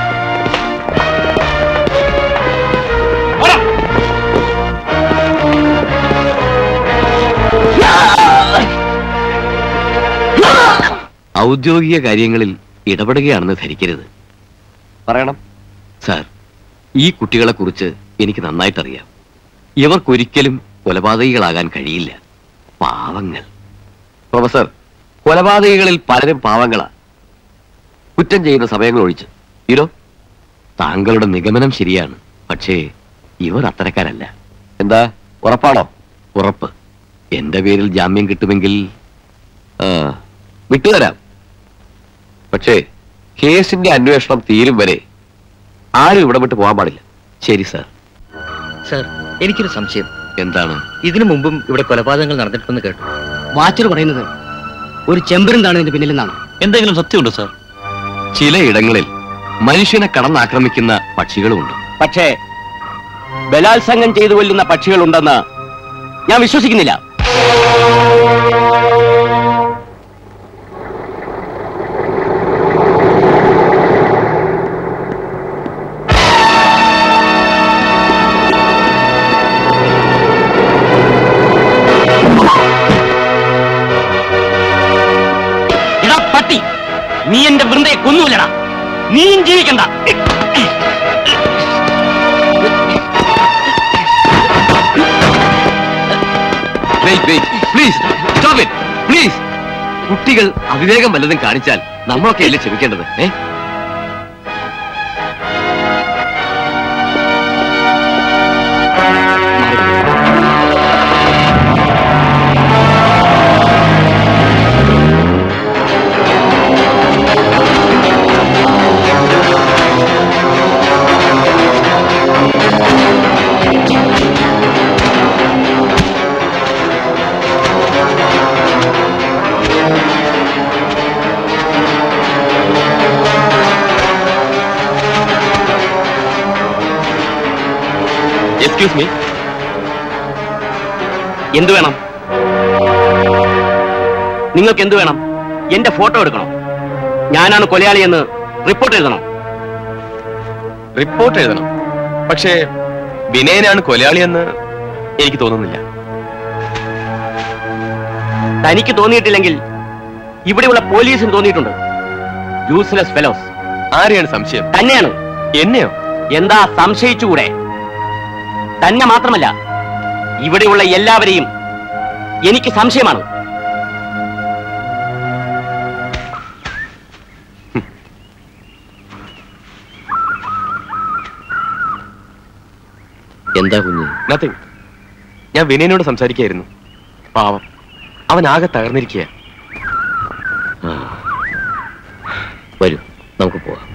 ഔദ്യോഗിക കാര്യങ്ങളിൽ ഇടപെടുകയാണെന്ന് ധരിക്കരുത് പറയണം സാർ ഈ കുട്ടികളെ കുറിച്ച് എനിക്ക് നന്നായിട്ടറിയാം ഇവർക്കൊരിക്കലും കൊലപാതകികളാകാൻ കഴിയില്ല പാവങ്ങൾ പ്രൊഫസർ കൊലപാതകികളിൽ പലരും പാവങ്ങളാ കുറ്റം ചെയ്യുന്ന സമയങ്ങൾ ഒഴിച്ച് ഇരോ താങ്കളുടെ നിഗമനം ശരിയാണ് പക്ഷേ ഇവർ അത്തരക്കാരല്ല എന്താ ഉറപ്പാണോ ഉറപ്പ് എന്റെ പേരിൽ ജാമ്യം കിട്ടുമെങ്കിൽ ആ വിട്ടുതരാം പക്ഷേ കേസിന്റെ അന്വേഷണം തീരും വരെ ആരും ഇവിടെ വിട്ട് പോകാൻ പാടില്ല ശരി സാർ സർ എനിക്കൊരു സംശയം എന്താണ് ഇതിനു മുമ്പും ഇവിടെ കൊലപാതകങ്ങൾ നടന്നിട്ടുണ്ടെന്ന് കേട്ടു വാച്ചർ പറയുന്നത് ഒരു ചെമ്പരുന്താണ് ഇതിന്റെ പിന്നിലെന്നാണ് എന്തെങ്കിലും സത്യമുണ്ടോ സാർ ചിലയിടങ്ങളിൽ മനുഷ്യനെ കടന്നാക്രമിക്കുന്ന പക്ഷികളുമുണ്ട് പക്ഷേ ബലാത്സംഗം ചെയ്തു കൊല്ലുന്ന പക്ഷികളുണ്ടെന്ന് ഞാൻ വിശ്വസിക്കുന്നില്ല നീ എന്റെ വൃന്ദയെ കൊന്നൂലടാ നീയും ജീവിക്കണ്ട പ്ലീസ് സ്റ്റോപ്പ് ഇറ്റ് പ്ലീസ് കുട്ടികൾ അവിവേകം വല്ലതും കാണിച്ചാൽ നമ്മളൊക്കെ അല്ലേ ക്ഷമിക്കേണ്ടത് ഏ എക്സ്ക്യൂസ് മീ എന്തു വേണം നിങ്ങൾക്ക് എന്തു വേണം എന്റെ ഫോട്ടോ എടുക്കണം ഞാനാണ് കൊലയാളി എന്ന് റിപ്പോർട്ട് എഴുതണം റിപ്പോർട്ട് എഴുതണം പക്ഷേ വിനയനാണ് കൊലയാളിയെന്ന് എനിക്ക് തോന്നുന്നില്ല തനിക്ക് തോന്നിയിട്ടില്ലെങ്കിൽ ഇവിടെയുള്ള പോലീസിന് തോന്നിയിട്ടുണ്ട് യൂസ്ലെസ് ഫെലോസ് ആരെയാണ് സംശയം തന്നെയാണ് എന്നെയോ എന്താ സംശയിച്ചുകൂടെ തന്നെ മാത്രമല്ല ഇവിടെയുള്ള എല്ലാവരെയും എനിക്ക് സംശയമാണ് എന്താ കുഞ്ഞ് നത്തിങ് ഞാൻ വിനയനോട് സംസാരിക്കായിരുന്നു പാവം അവൻ ആകെ തകർന്നിരിക്കുക ആ. വരൂ നമുക്ക് പോവാം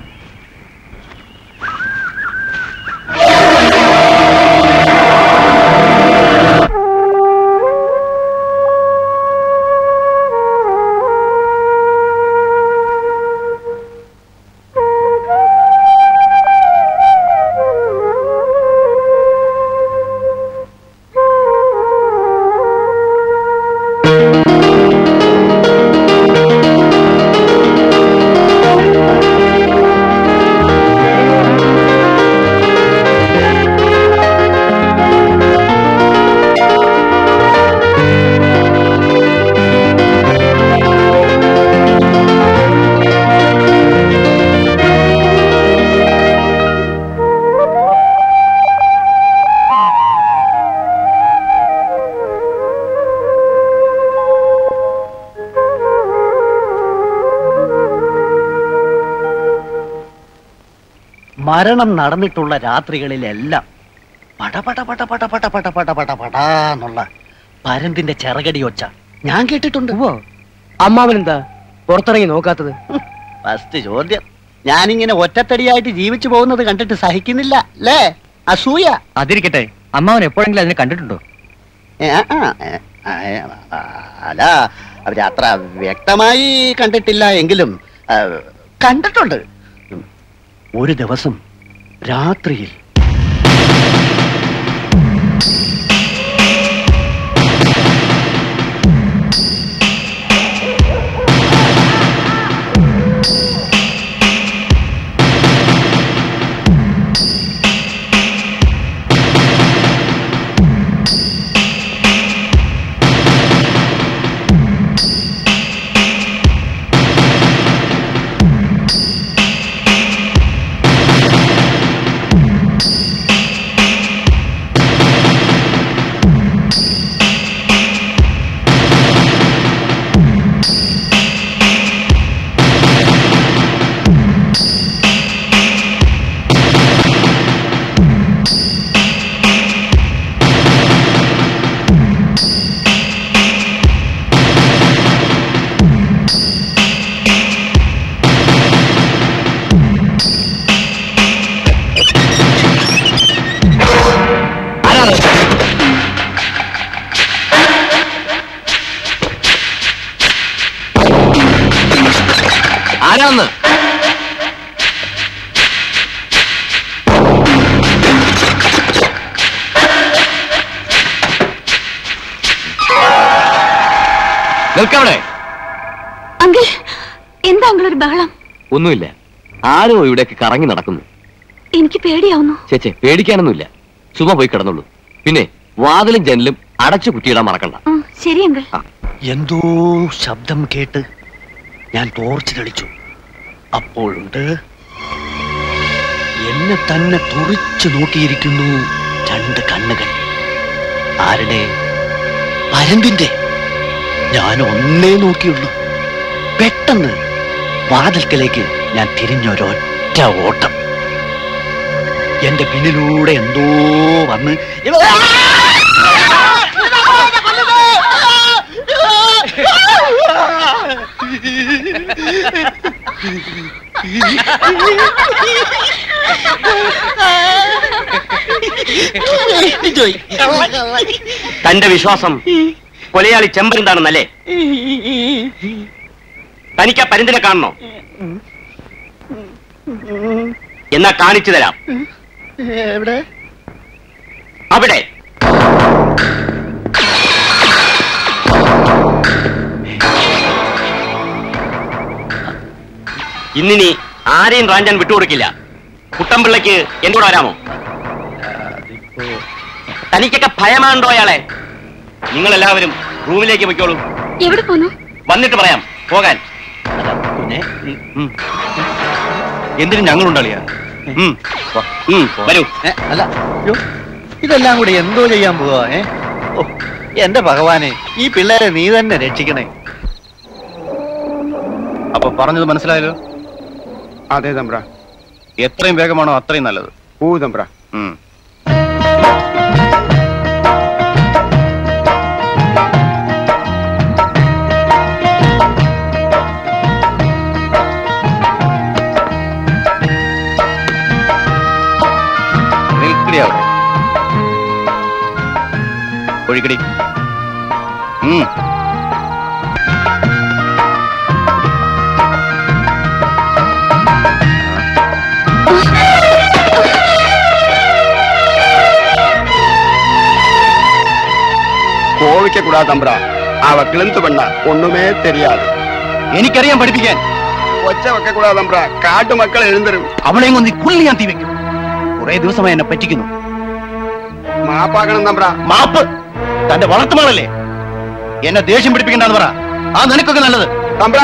മരണം നടന്നിട്ടുള്ള രാത്രികളിലെല്ലാം പടപട പട പട പട പട പട പട പടാന്നുള്ള പരന്തിന്റെ ചിറകടി ഒച്ച ഞാൻ കേട്ടിട്ടുണ്ട് അമ്മാവൻ എന്താ പുറത്തിറങ്ങി നോക്കാത്തത് ഫസ്റ്റ് ചോദ്യം ഞാനിങ്ങനെ ഒറ്റത്തടിയായിട്ട് ജീവിച്ചു പോകുന്നത് കണ്ടിട്ട് സഹിക്കുന്നില്ല അല്ലേ അസൂയ അതിരിക്കട്ടെ അമ്മാവൻ എപ്പോഴെങ്കിലും അതിനെ കണ്ടിട്ടുണ്ടോ ഏ, ആ, ഏ, ആ, ഏ, ആ, അല്ല അവര് അത്ര വ്യക്തമായി കണ്ടിട്ടില്ല എങ്കിലും ആ, കണ്ടിട്ടുണ്ട് ഉം. ഒരു ദിവസം രാത്രിയിൽ ആരാന്ന് നിൽക്കവിടെ അങ്കിൾ എന്താ അങ്കിൾ ഒരു ബഹളം ഒന്നുമില്ല ആരോ ഇവിടെയൊക്കെ കറങ്ങി നടക്കുന്നു എനിക്ക് പേടിയാവുന്നു ചേച്ചേ പേടിക്കാനൊന്നുമില്ല ചുമ്മാ പോയി കിടന്നുള്ളൂ പിന്നെ വാതിലും ജനലും അടച്ചു കുറ്റിയിടാൻ മറക്കണ്ട ഉം, ശരി അങ്കിൾ എന്തോ ശബ്ദം കേട്ട് ഞാൻ ടോർച്ച് തെളിച്ചു അപ്പോഴുണ്ട് എന്നെ തന്നെ തുറിച്ചു നോക്കിയിരിക്കുന്നു രണ്ട് കണ്ണുകൾ ആരുടെ പരന്തിന്റെ ഞാൻ ഒന്നേ നോക്കിയുള്ളൂ പെട്ടെന്ന് വാതിൽക്കലേക്ക് ഞാൻ തിരിഞ്ഞൊരൊറ്റ ഓട്ടം എന്റെ പിന്നിലൂടെ എന്തോ വന്ന് തന്റെ വിശ്വാസം കൊലയാളി ചെമ്പരുന്താണെന്നല്ലേ തനിക്ക് ആ പരുന്തിനെ കാണണോ എന്നാ കാണിച്ചു തരാം എവിടെ അവിടെ ഇന്നിനി ആരെയും റാഞ്ചാൻ വിട്ടുകൊടുക്കില്ല കുട്ടമ്പിള്ളയ്ക്ക് എന്നോട് വരാമോ തനിക്കൊക്കെ ഭയമാണ്ടോ അയാളെ നിങ്ങൾ എല്ലാവരും റൂമിലേക്ക് പൊയ്ക്കോളൂ എവിടെ പോന്നു വന്നിട്ട് പറയാം പോകാൻ കുഞ്ഞെ ഉം. എന്തിനും ഞങ്ങളുണ്ടളിയാ ഉം. ഉം, വരൂ അല്ല അയ്യോ, ഇതെല്ലാം കൂടി എന്തോ ചെയ്യാൻ പോവാ ഏ ഓ എന്റെ ഭഗവാനെ ഈ പിള്ളേരെ നീ തന്നെ രക്ഷിക്കണേ അപ്പൊ പറഞ്ഞത് മനസ്സിലായല്ലോ അതെ തമ്പ്ര എത്രയും വേഗമാണോ അത്രയും നല്ലത് ഓ തമ്പ്ര ഉം. നിൽക്കടി അവിടെ ഒഴിക്കടി ഉം கோவிக்க கூடாது தம்பரா அவ கிழிந்து பண்ண ஒண்ணுமே தெரியாது എനിക്കറിയാൻ പഠിപ്പിക്കാൻ ഒച്ച വെക്ക കൂടാതെ തമ്പ്ര കാട്ടു മക്കൾ എഴുന്നരും അവളെയും കൊന്ന് കുള്ളി ഞാൻ തീ വെക്കും കുറെ ദിവസമായി എന്നെ പറ്റിക്കുന്നു മാപ്പാക്കണം തമ്പ്ര മാപ്പ് തന്റെ വളർത്തുമകളല്ലേ എന്നെ ദേഷ്യം പിടിപ്പിക്കണ്ടെന്ന് പറ ആ നിനക്കൊക്കെ നല്ലത് തമ്പ്ര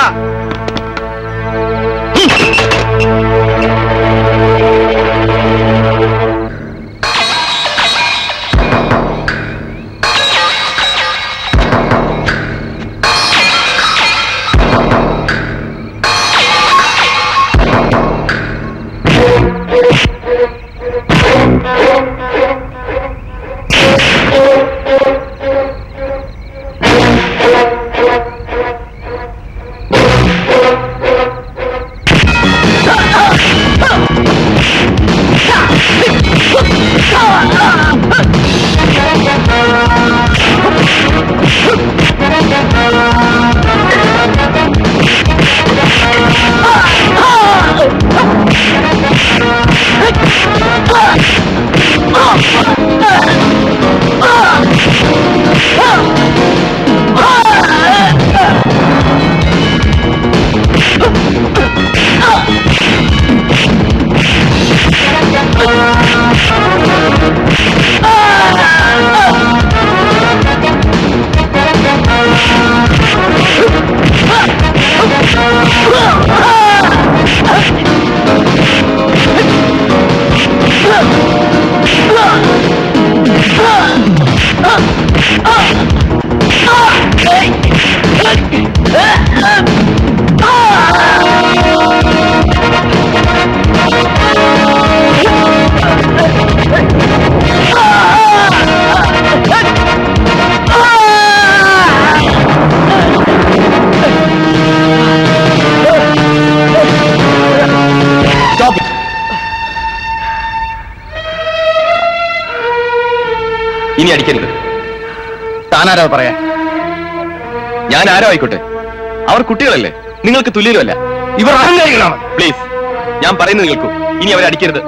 ഇനി അടിക്കരുത് താനാരാ പറയാൻ ഞാൻ ആരോ ആയിക്കോട്ടെ അവർ കുട്ടികളല്ലേ നിങ്ങൾക്ക് തുല്യരുമല്ല ഇവർ അഹങ്കാരികളാണ് പ്ലീസ് ഞാൻ പറയുന്നത് കേൾക്കൂ ഇനി അവരെ അടിക്കരുത്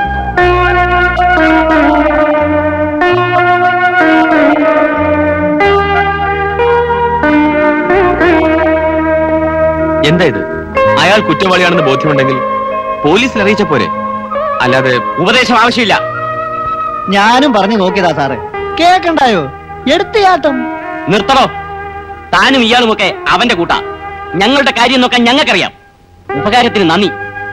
ആ അയാൾ കുറ്റവാളിയാണെന്ന് ബോധ്യമുണ്ടെങ്കിൽ പോലീസിൽ അറിയിച്ച പോരെ അല്ലാതെ ഉപദേശം ആവശ്യമില്ല ഞാനും പറഞ്ഞു നോക്കിയതാ സാറേ കേക്കണ്ടായോ എടുത്തിയാട്ടം നിർത്തണോ താനും ഇയാളുമൊക്കെ അവന്റെ കൂട്ടാ ഞങ്ങളുടെ കാര്യം നോക്കാൻ ഞങ്ങൾക്കറിയാം ഉപകാരത്തിന് നന്ദി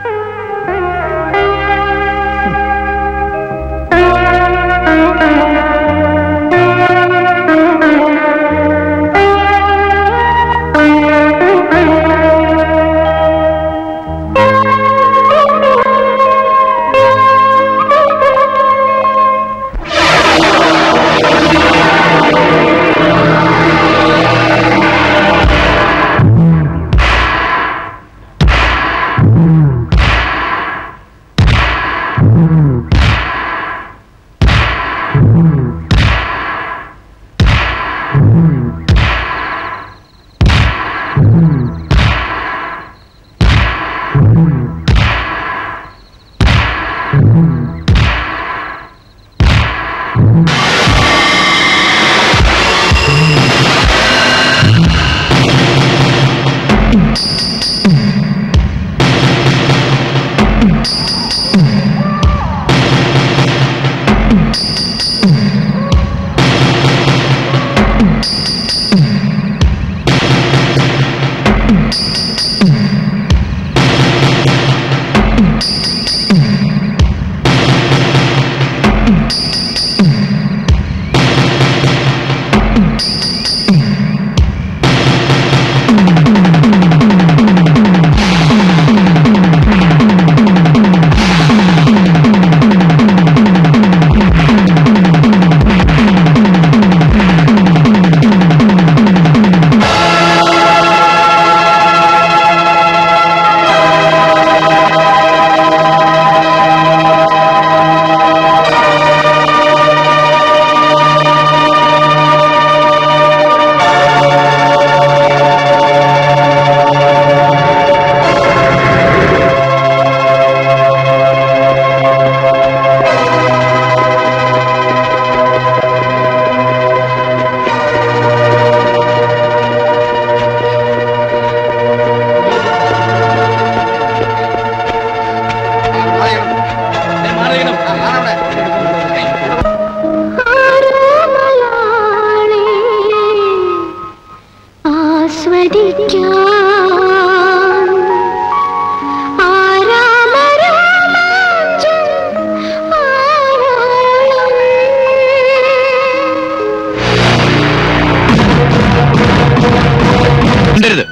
മിണ്ടരുത്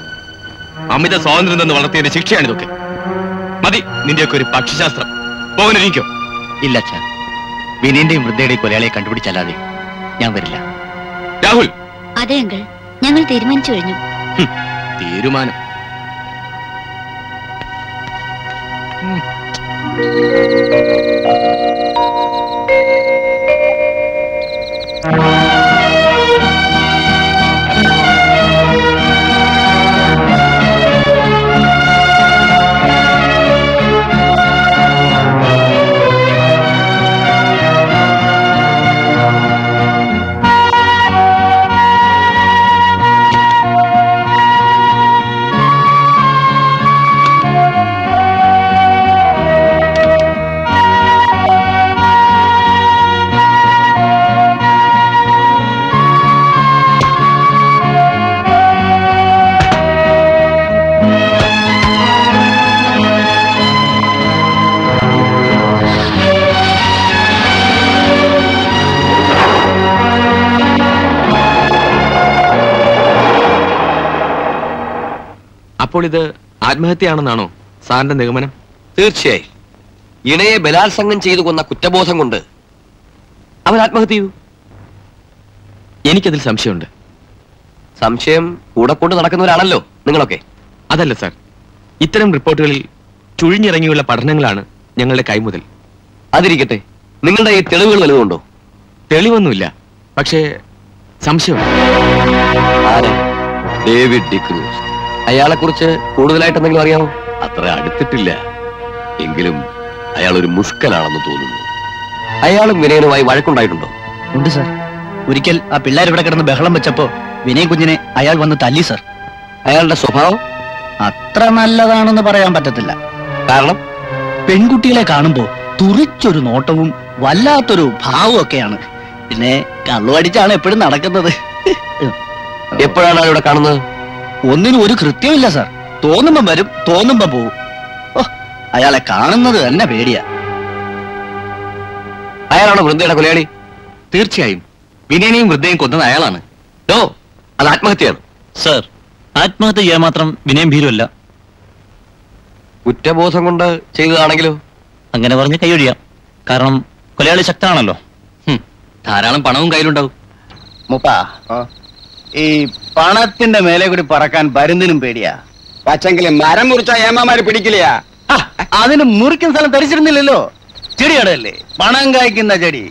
അമിത സ്വാതന്ത്ര്യം നിന്ന് വളർത്തിയതിന്റെ ശിക്ഷയാണിതൊക്കെ മതി നിന്റെയൊക്കെ ഒരു പക്ഷിശാസ്ത്രം പോകാനിരിക്കോ ഇല്ല അച്ഛാ വിനീന്റെയും വൃദ്ധയുടെയും കൊലയാളിയെ കണ്ടുപിടിച്ചല്ലാതെ ഞാൻ വരില്ല രാഹുൽ അതെ അങ്കിൾ ഞങ്ങൾ തീരുമാനിച്ചു കഴിഞ്ഞു തീരുമാനം അപ്പോൾ ഇത് ആത്മഹത്യയാണെന്നാണോ സാറിന്റെ നിഗമനം തീർച്ചയായും ഇണയെ ബലാത്സംഗം ചെയ്തു കൊന്ന കുറ്റബോധം കൊണ്ട് അവൻ ആത്മഹത്യ ചെയ്തു എനിക്കതിൽ സംശയമുണ്ട് സംശയം കൂടെ കൊണ്ട് നടക്കുന്നവരാണല്ലോ നിങ്ങളൊക്കെ അതല്ല സാർ ഇത്തരം റിപ്പോർട്ടുകളിൽ ചുഴിഞ്ഞിറങ്ങിയുള്ള പഠനങ്ങളാണ് ഞങ്ങളുടെ കൈമുതൽ അതിരിക്കട്ടെ നിങ്ങളുടെ ഈ തെളിവുകൾ വലുതുണ്ടോ തെളിവൊന്നുമില്ല പക്ഷേ സംശയമുണ്ട് ആരാ ഡേവിഡ് ഡിക്രൂസ് അയാളെ കുറിച്ച് കൂടുതലായിട്ട് എന്തെങ്കിലും അറിയാമോ അത്ര അടുത്തിട്ടില്ല എങ്കിലും അയാൾ ഒരു മുഷ്കനാണെന്ന് തോന്നുന്നു അയാളും വിനയനുമായി വഴക്കുണ്ടായിട്ടുണ്ടോ ഉണ്ട് സാർ ഒരിക്കൽ ആ പിള്ളേർ ഇവിടെ കിടന്ന് ബഹളം വെച്ചപ്പോ വിനയ് കുഞ്ഞിനെ അയാൾ വന്ന് തല്ലി സാർ അയാളുടെ സ്വഭാവം അത്ര നല്ലതാണെന്ന് പറയാൻ പറ്റത്തില്ല കാരണം പെൺകുട്ടികളെ കാണുമ്പോ തുറിച്ചൊരു നോട്ടവും വല്ലാത്തൊരു ഭാവവും ഒക്കെയാണ് പിന്നെ കള്ളുവടിച്ചാണ് എപ്പോഴും നടക്കുന്നത് എപ്പോഴാണ് ഇവിടെ കാണുന്നത് ഒന്നിനും ഒരു കൃത്യമില്ല സാർ തോന്നുമ്പം വരും തോന്നുമ്പം പോവും ഓ അയാളെ കാണുന്നത് തന്നെ പേടിയാ അയാളാണോ വൃന്ദയുടെ കൊലയാളി തീർച്ചയായും വിനയനെയും വൃദ്ധയും കൊന്നത് അയാളാണ് നോ അത് ആത്മഹത്യയാണ് സർ ആത്മഹത്യ ചെയ്യാൻ മാത്രം വിനയം ഭീരുവല്ല കുറ്റബോധം കൊണ്ട് ചെയ്തതാണെങ്കിലോ അങ്ങനെ പറഞ്ഞ് കൈയൊഴിയാം കാരണം കൊലയാളി ശക്തനാണല്ലോ ഹും, ധാരാളം പണവും കയ്യിലുണ്ടാവും മുപ്പ ഈ പണത്തിന്റെ മേലെ കൂടി പറക്കാൻ പരുന്നിനും പേടിയാ പക്ഷെങ്കിൽ മരം മുറിച്ച ഏമാമാര് പിടിക്കില്ല ആ, അതിന് മുറിക്കുന്ന സ്ഥലം ധരിച്ചിരുന്നില്ലല്ലോ ചെടിയടല്ലേ പണം കായ്ക്കുന്ന ചെടി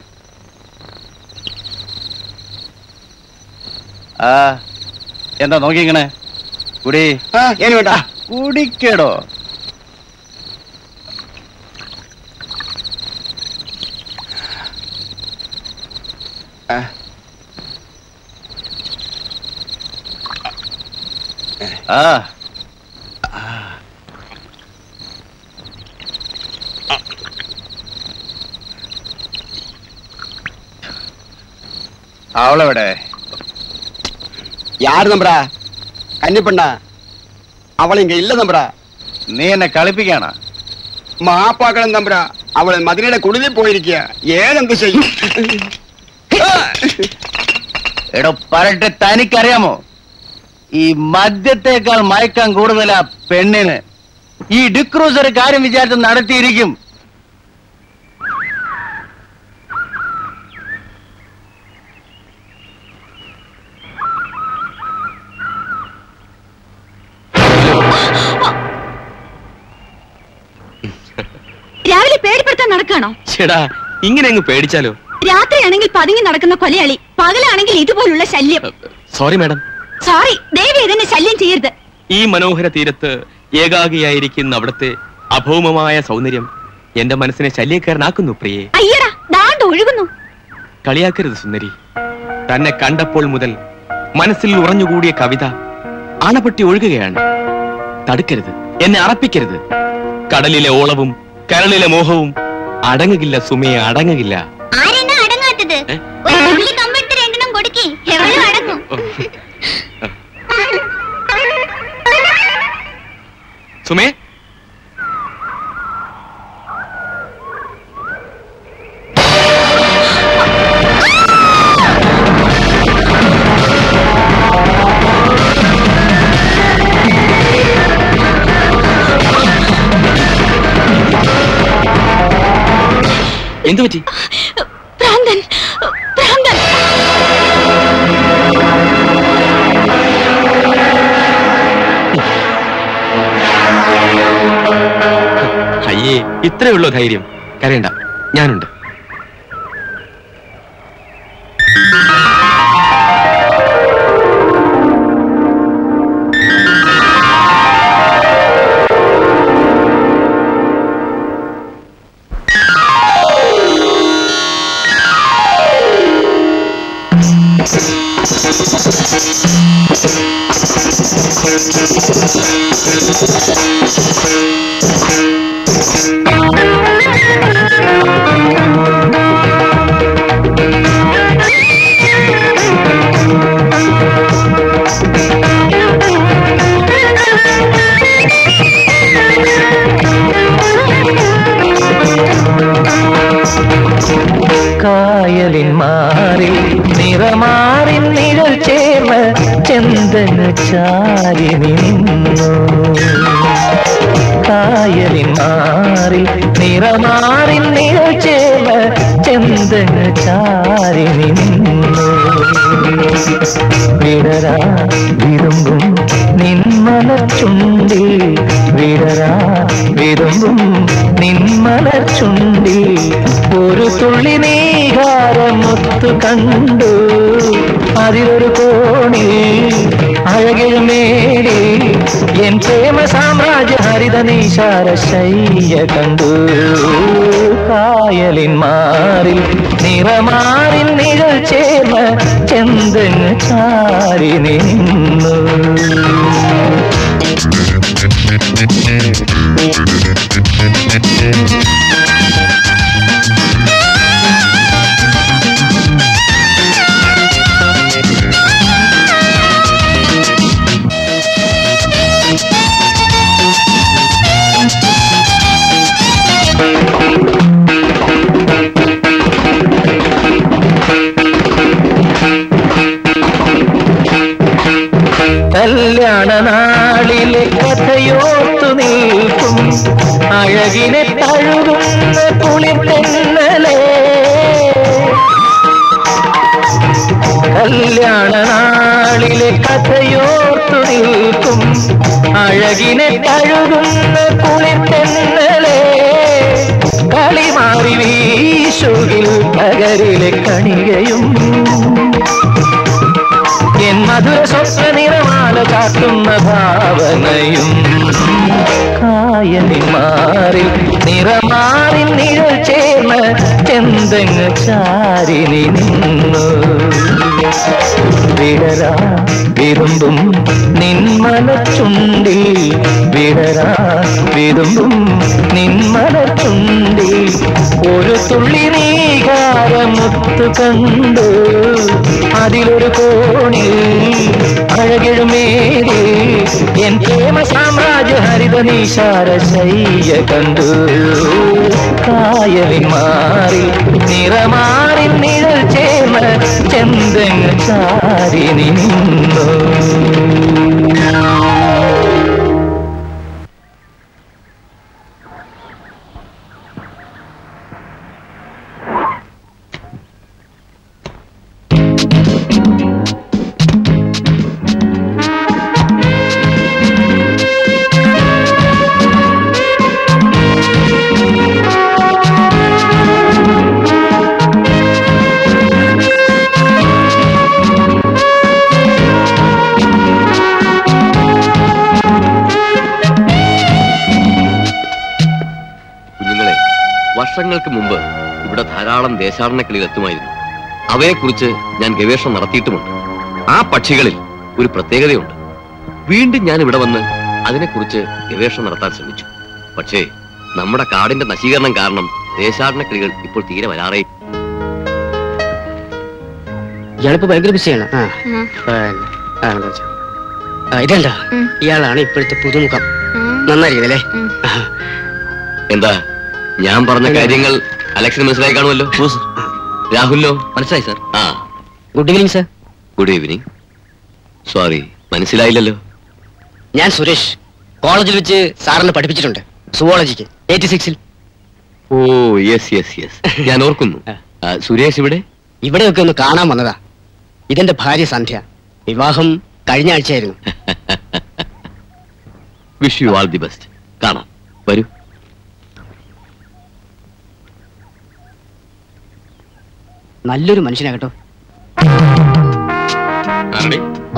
ആ എന്താ നോക്കിക്കണേ കുടി ആ ഏന് വേണ്ട കുടിക്കടോ ആ അവളെവിടെ யாரு நம்புறா கன்னிப்பண்ணா அவள் இங்க இல்ல நம்புறா നീ എന്നെ കളിപ്പിക്കാണ மாப்பாக்களும் நம்புறா அவள் மதுரையில குடிதே போயிருக்கிய ஏன் എന്ത് ചെയ്യും എടോ പറട്ടെ തനിക്കറിയാമോ ഈ മദ്യത്തേക്കാൾ മയക്കം കൂടുതലാ പെണ്ണിന് ഈ ഡിക്രൂസർ കാര്യം വിചാരിച്ച് നടത്തിയിരിക്കും രാവിലെ പേടിപ്പെടുത്താൻ നടക്കാണോ ചേടാ ഇങ്ങനെ അങ്ങ് പേടിച്ചാലോ രാത്രിയാണെങ്കിൽ പതുങ്ങി നടക്കുന്ന കൊലയാളി പകലാണെങ്കിൽ ഇതുപോലുള്ള ശല്യം സോറി മാഡം സോറി ദയവ് ഇതിനെ ശല്യം ചെയ്യരുത് ഈ മനോഹര തീരത്ത് ഏകാഗിയായിരിക്കുന്ന അവിടുത്തെ അഭൗമമായ സൗന്ദര്യം എന്റെ മനസ്സിനെ ശല്യക്കാരനാക്കുന്നു പ്രിയെ അയ്യടാ ദാണ്ട് ഒഴുകുന്നു കളിയാക്കരുത് സുന്ദരി തന്നെ കണ്ടപ്പോൾ മുതൽ മനസ്സിൽ ഉറഞ്ഞുകൂടിയ കവിത അണപൊട്ടി ഒഴുകുകയാണ് തടുക്കരുത് എന്നെ അറപ്പിക്കരുത് കടലിലെ ഓളവും കരളിലെ മോഹവും അടങ്ങുകില്ല സുമയെ അടങ്ങുകില്ല ആരെന്നാ അടങ്ങാത്തത് ഏ? ഒരു തുള്ളി കമ്പെടുത്ത് രണ്ടെണ്ണം കൊടുക്കേ എവളും അടങ്ങും സുമേ എന്തു പറ്റി ഭ്രാന്തൻ ഭ്രാന്തൻ അയ്യേ ഇത്രയുള്ളൂ ധൈര്യം കരയണ്ട ഞാനുണ്ട് കായലിൻ മാറിൽ നിറമാറിൻ നിഴൽ ചേർന്ന് ചെന്തന് ചാരി നിന്നു കായലിൻ മാറിൽ നിറമാറിൻ നിഴൽ ചേർന്ന് ചെന്തന് ചാരി നിന്നു വിടരാ വിരുമ്പും നിന്മല ചുണ്ടിൽ വിടരാ വിരുമ്പും നിന്മല ചുണ്ടിൽ ഒരു തുള്ളി നീകാരമൊത്തു കണ്ടു അതിലൊരു കോണിൽ അഴകിൽ മേടി എൻ പ്രേമ സാമ്രാജ്യ ഹരിത നീശാര ശയ്യ കണ്ടു കായലിൻ മാറിൽ നിറമാറിൻ നിഴൽ ചേർന്ന് ചെന്തന് ചാരി നിന്നു കല്യാണ നാളിലെ കഥയോർത്തു നിൽക്കും അഴകിനെ തഴുകുന്ന കുളിപ്പെന്നലേ കല്യാണ നാളിലെ കഥയോർത്തു നിൽക്കും അഴകിനെ തഴുകുന്ന കുളിപ്പെന്നലേ കളി മാറി വീശുകിൽ പകരിലെ കണികയും എൻ മധുര സ്വപ്ന നിറമാല കാട്ടുന്ന ഭാവനയും കായലിൽ മാറി നിറമാറി നിഴൽ ചേർന്ന് ചെന്തങ്ങ് ചാരിനി നിന്നു വിടരാ വിരുമ്പും നിന്മല ചുണ്ടിൽ വിടരാ വിരുമ്പും നിന്മല ചുണ്ടിൽ ഒരു തുള്ളി നീകാരമുത്തു കണ്ടു അതിലൊരു കോണിൽ അഴകിഴുമേരി എൻ പ്രേമ സാമ്രാജ്യ ഹരിത നീശാര ശയ്യ കണ്ടു കായലിൽ മാറി നിറമാറി നിഴൽ ചേർന്ന് ചെന്തങ്ങ് ചാരി നിന്നു കുഞ്ഞുങ്ങളെ വർഷങ്ങൾക്ക് മുമ്പ് ഇവിടെ ധാരാളം ദേശാടന കിളികൾ എത്തുമായിരുന്നു അവയെക്കുറിച്ച് ഞാൻ ഗവേഷണം നടത്തിയിട്ടുമുണ്ട് ആ പക്ഷികളിൽ ഒരു പ്രത്യേകതയുണ്ട് വീണ്ടും ഞാൻ ഇവിടെ വന്ന് അതിനെക്കുറിച്ച് ഗവേഷണം നടത്താൻ ശ്രമിച്ചു പക്ഷേ നമ്മുടെ കാടിന്റെ നശീകരണം കാരണം ദേശാടന കിളികൾ ഇപ്പോൾ തീരെ വരാറേ ഇയാളിപ്പോ ഭയങ്കര ബിസിയാണ് ആ ആ, എന്താ വെച്ചാ. ആ, ഇതല്ല ഉം. ഇയാളാണ് ഇപ്പോഴത്തെ പുതുമുഖം ഉം. നന്നായിരിക്കുന്നല്ലേ ഉം. എന്താ ഞാൻ പറഞ്ഞ കാര്യങ്ങൾ അലക്സിന് മനസ്സിലായി കാണുമല്ലോ രാഹുലിനോ മനസ്സിലായി സാർ ആ good evening sir good evening sorry മനസ്സിലായില്ലല്ലോ ഞാൻ സുരേഷ് കോളേജിൽ വെച്ച് സാറിനെ പഠിപ്പിച്ചിട്ടുണ്ട് സുവോളജിക്ക് എയ്റ്റി സിക്സിൽ ഓ യെസ് യെസ് യെസ് ഞാൻ ഓർക്കുന്നു ആ, സുരേഷ് ഇവിടെ ഇവിടെയൊക്കെ ഒന്ന് കാണാൻ വന്നതാ ഇതെന്റെ ഭാര്യ സന്ധ്യ വിവാഹം കഴിഞ്ഞ ആഴ്ചയായിരുന്നു wish you all the best കാണാം വരൂ നല്ലൊരു മനുഷ്യനാ കേട്ടോ ആരടി?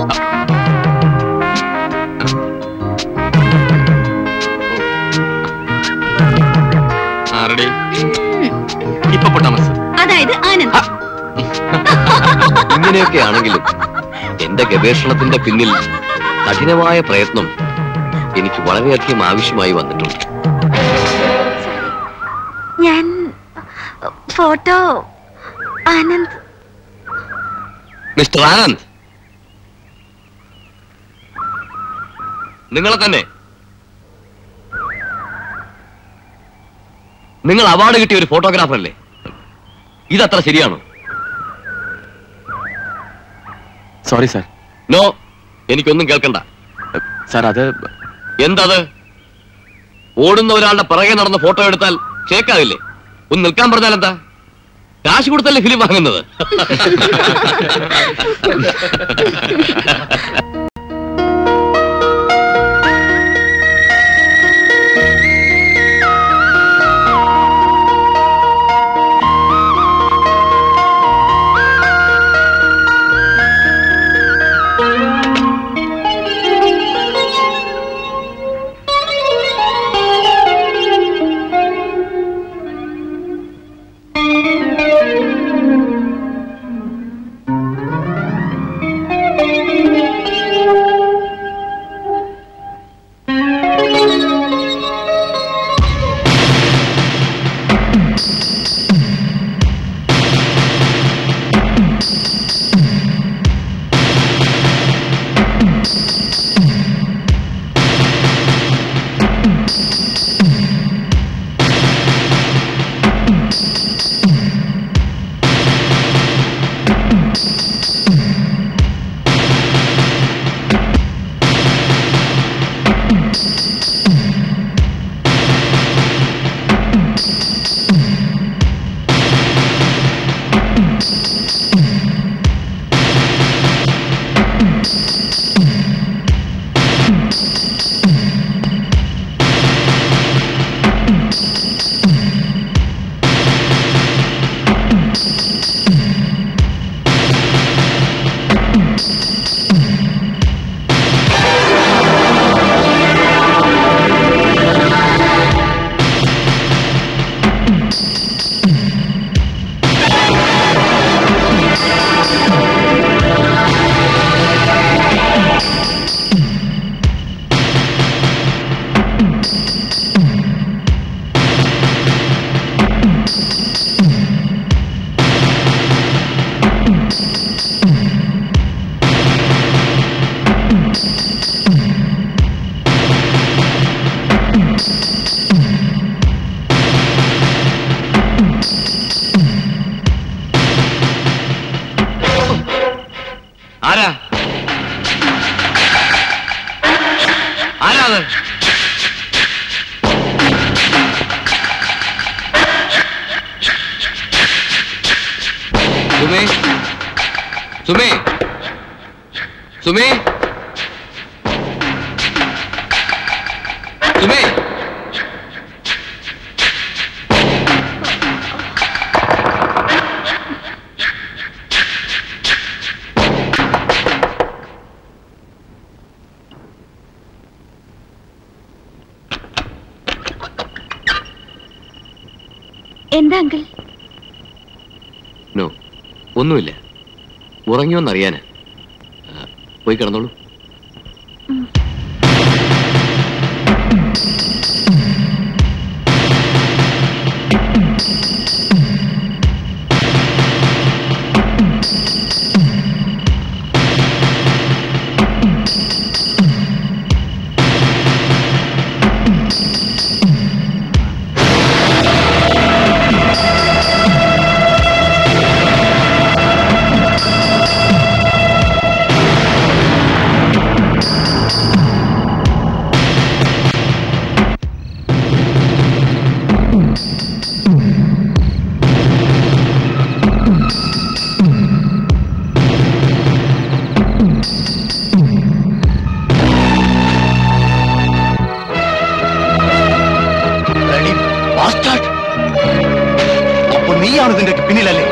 ആരടി ഇപ്പൊ പൊട്ടാമസ് അതായത് ആനന്ദ് ഇങ്ങനെയൊക്കെ ആണെങ്കിലും എന്റെ ഗവേഷണത്തിന്റെ പിന്നിൽ കഠിനമായ പ്രയത്നം എനിക്ക് വളരെയധികം ആവശ്യമായി വന്നിട്ടുണ്ട് ഞാൻ ഫോട്ടോ ആനന്ദ് മിസ്റ്റർ ആനന്ദ് നിങ്ങളെ തന്നെ നിങ്ങൾ അവാർഡ് കിട്ടിയ ഒരു ഫോട്ടോഗ്രാഫർ അല്ലേ ഇതത്ര ശരിയാണോ സോറി സാർ നോ എനിക്കൊന്നും കേൾക്കണ്ട സാർ അത് എന്തത് ഓടുന്ന ഒരാളുടെ പിറകെ നടന്ന ഫോട്ടോ എടുത്താൽ ഷേക്കാവില്ലേ ഒന്ന് നിൽക്കാൻ പറഞ്ഞാൽ എന്താ കാശ് കൊടുത്തല്ലേ ഫിലിം വാങ്ങുന്നത് അത് സുമേ സുമേ സുമേ സുമേ എന്താ അങ്കിൾ നോ ഒന്നുമില്ല ഉറങ്ങിയോന്നറിയാന് ആ, പോയി കിടന്നോളൂ അപ്പൊ നീയാണ് ഇതിന്റെ പിന്നിലല്ലേ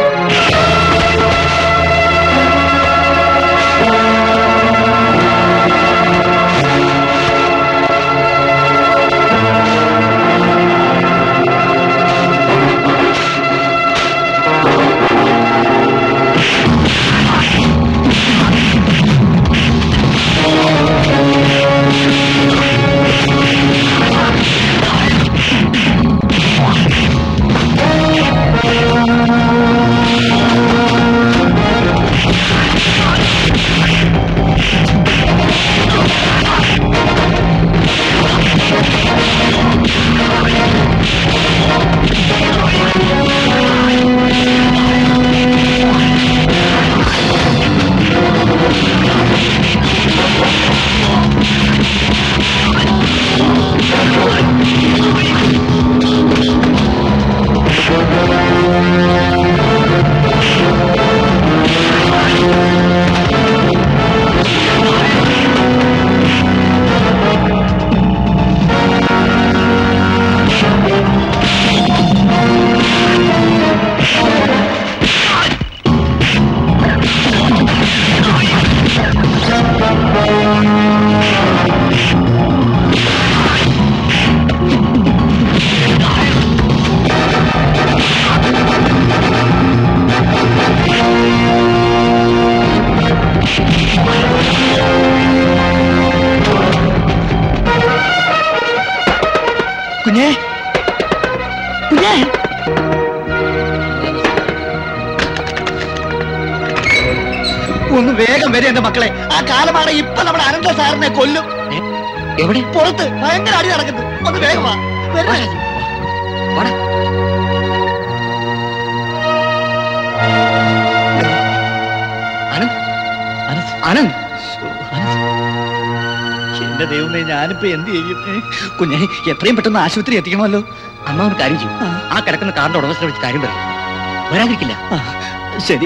കുഞ്ഞേ കുഞ്ഞേ ഒന്ന് വേഗം വരെ എന്റെ മക്കളെ ആ കാലമാണ് ഇപ്പൊ നമ്മുടെ അനന്ത സാറിനെ കൊല്ലും എവിടെ പുറത്ത് ഭയങ്കര അടി നടക്കുന്നു ഒന്ന് വേഗം വാ വരണേ. ആനന്ദ് എന്റെ ദൈവമേ ഞാനിപ്പോ എന്ത് ചെയ്യും ഏ? കുഞ്ഞെ എത്രയും പെട്ടെന്ന് ആശുപത്രി എത്തിക്കണമല്ലോ അമ്മ ഒരു കാര്യം ചെയ്യും ആ കിടക്കുന്ന കാറിന്റെ ഉടമസ്ഥനെ വിളിച്ച് കാര്യം പറയും വരാതിരിക്കില്ല ആ, ശരി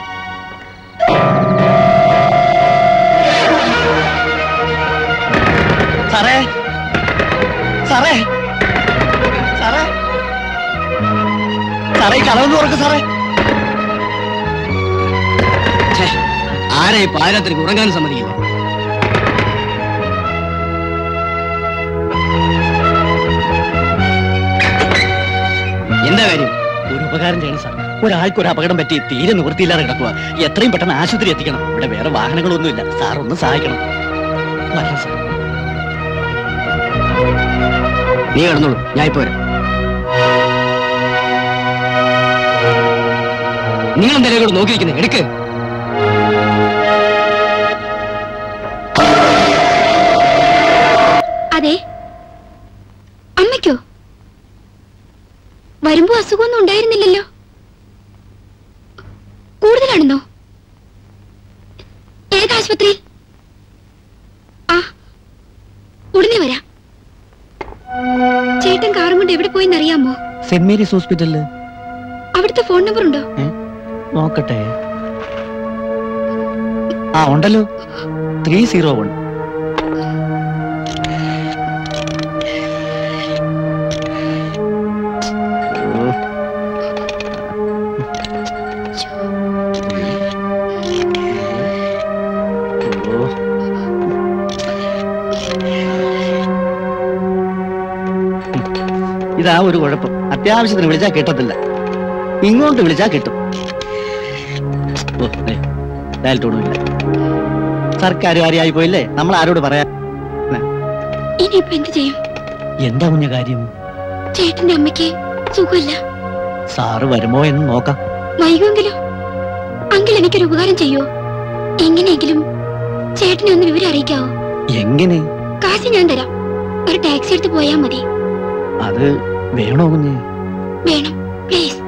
സാറേ സാറേ സാറേ സാറേ ഈ കടന്നു തുറക്ക് സാറേ ആരെ പാരത്തിന് ഉറങ്ങാൻ സമ്മതിക്കില്ല എന്താ കാര്യം ഒരു ഉപകാരം ചെയ്യണം സാർ ഒരാൾക്ക് ഒരു അപകടം പറ്റി തീരെ നിവൃത്തിയില്ലാതെ കിടക്കുക എത്രയും പെട്ടെന്ന് ആശുപത്രി എത്തിക്കണം ഇവിടെ വേറെ വാഹനങ്ങളൊന്നുമില്ല സാർ ഒന്ന് സഹായിക്കണം വരണം സാർ നീ കിടന്നോളൂ ഞാൻ ഇപ്പൊ വരാം നിങ്ങൾ എന്തായാലും കൂടെ നോക്കിയിരിക്കുന്നത് എടുക്ക് അതെ അമ്മയ്ക്കോ വരുമ്പോ അസുഖമൊന്നും ഉണ്ടായിരുന്നില്ലല്ലോ കൂടുതലാണെന്നോ ഏതാശുപത്രി ആ എടുത്തുകൊണ്ട് എവിടെ പോയെന്ന് അറിയാമോ സെന്റ് മേരീസ് ഹോസ്പിറ്റലില് അവിടുത്തെ ഫോൺ നമ്പർ ഉണ്ടോ നോക്കട്ടെ ആ ഉണ്ടല്ലോ ത്രീ സീറോ വൺ ഇതാ ഒരു കുഴപ്പം അത്യാവശ്യത്തിന് വിളിച്ചാൽ കിട്ടത്തില്ല ഇങ്ങോട്ട് വിളിച്ചാൽ കിട്ടും ഓ, ദേ, dial tone ഉം ഇല്ല സർക്കാർ കാര്യമായി പോയില്ലേ നമ്മൾ ആരോട് പറയാ ഇനിയിപ്പോ എന്ത് ചെയ്യും എന്താ കുഞ്ഞ കാര്യം ചേട്ടന്റെ അമ്മയ്ക്ക് സുഖമില്ല സാറ് വരുമോ എന്ന് നോക്കാം വൈകുമെങ്കിലോ അങ്കിൾ എനിക്കൊരു ഉപകാരം ചെയ്യോ എങ്ങനെയെങ്കിലും ചേട്ടനെ ഒന്ന് വിവരം അറിയിക്കാവോ എങ്ങനെ കാശ് ഞാൻ തരാം ഒരു ടാക്സി എടുത്ത് പോയാ മതി അത് വേണോ കുഞ്ഞ് വേണം പ്ലീസ്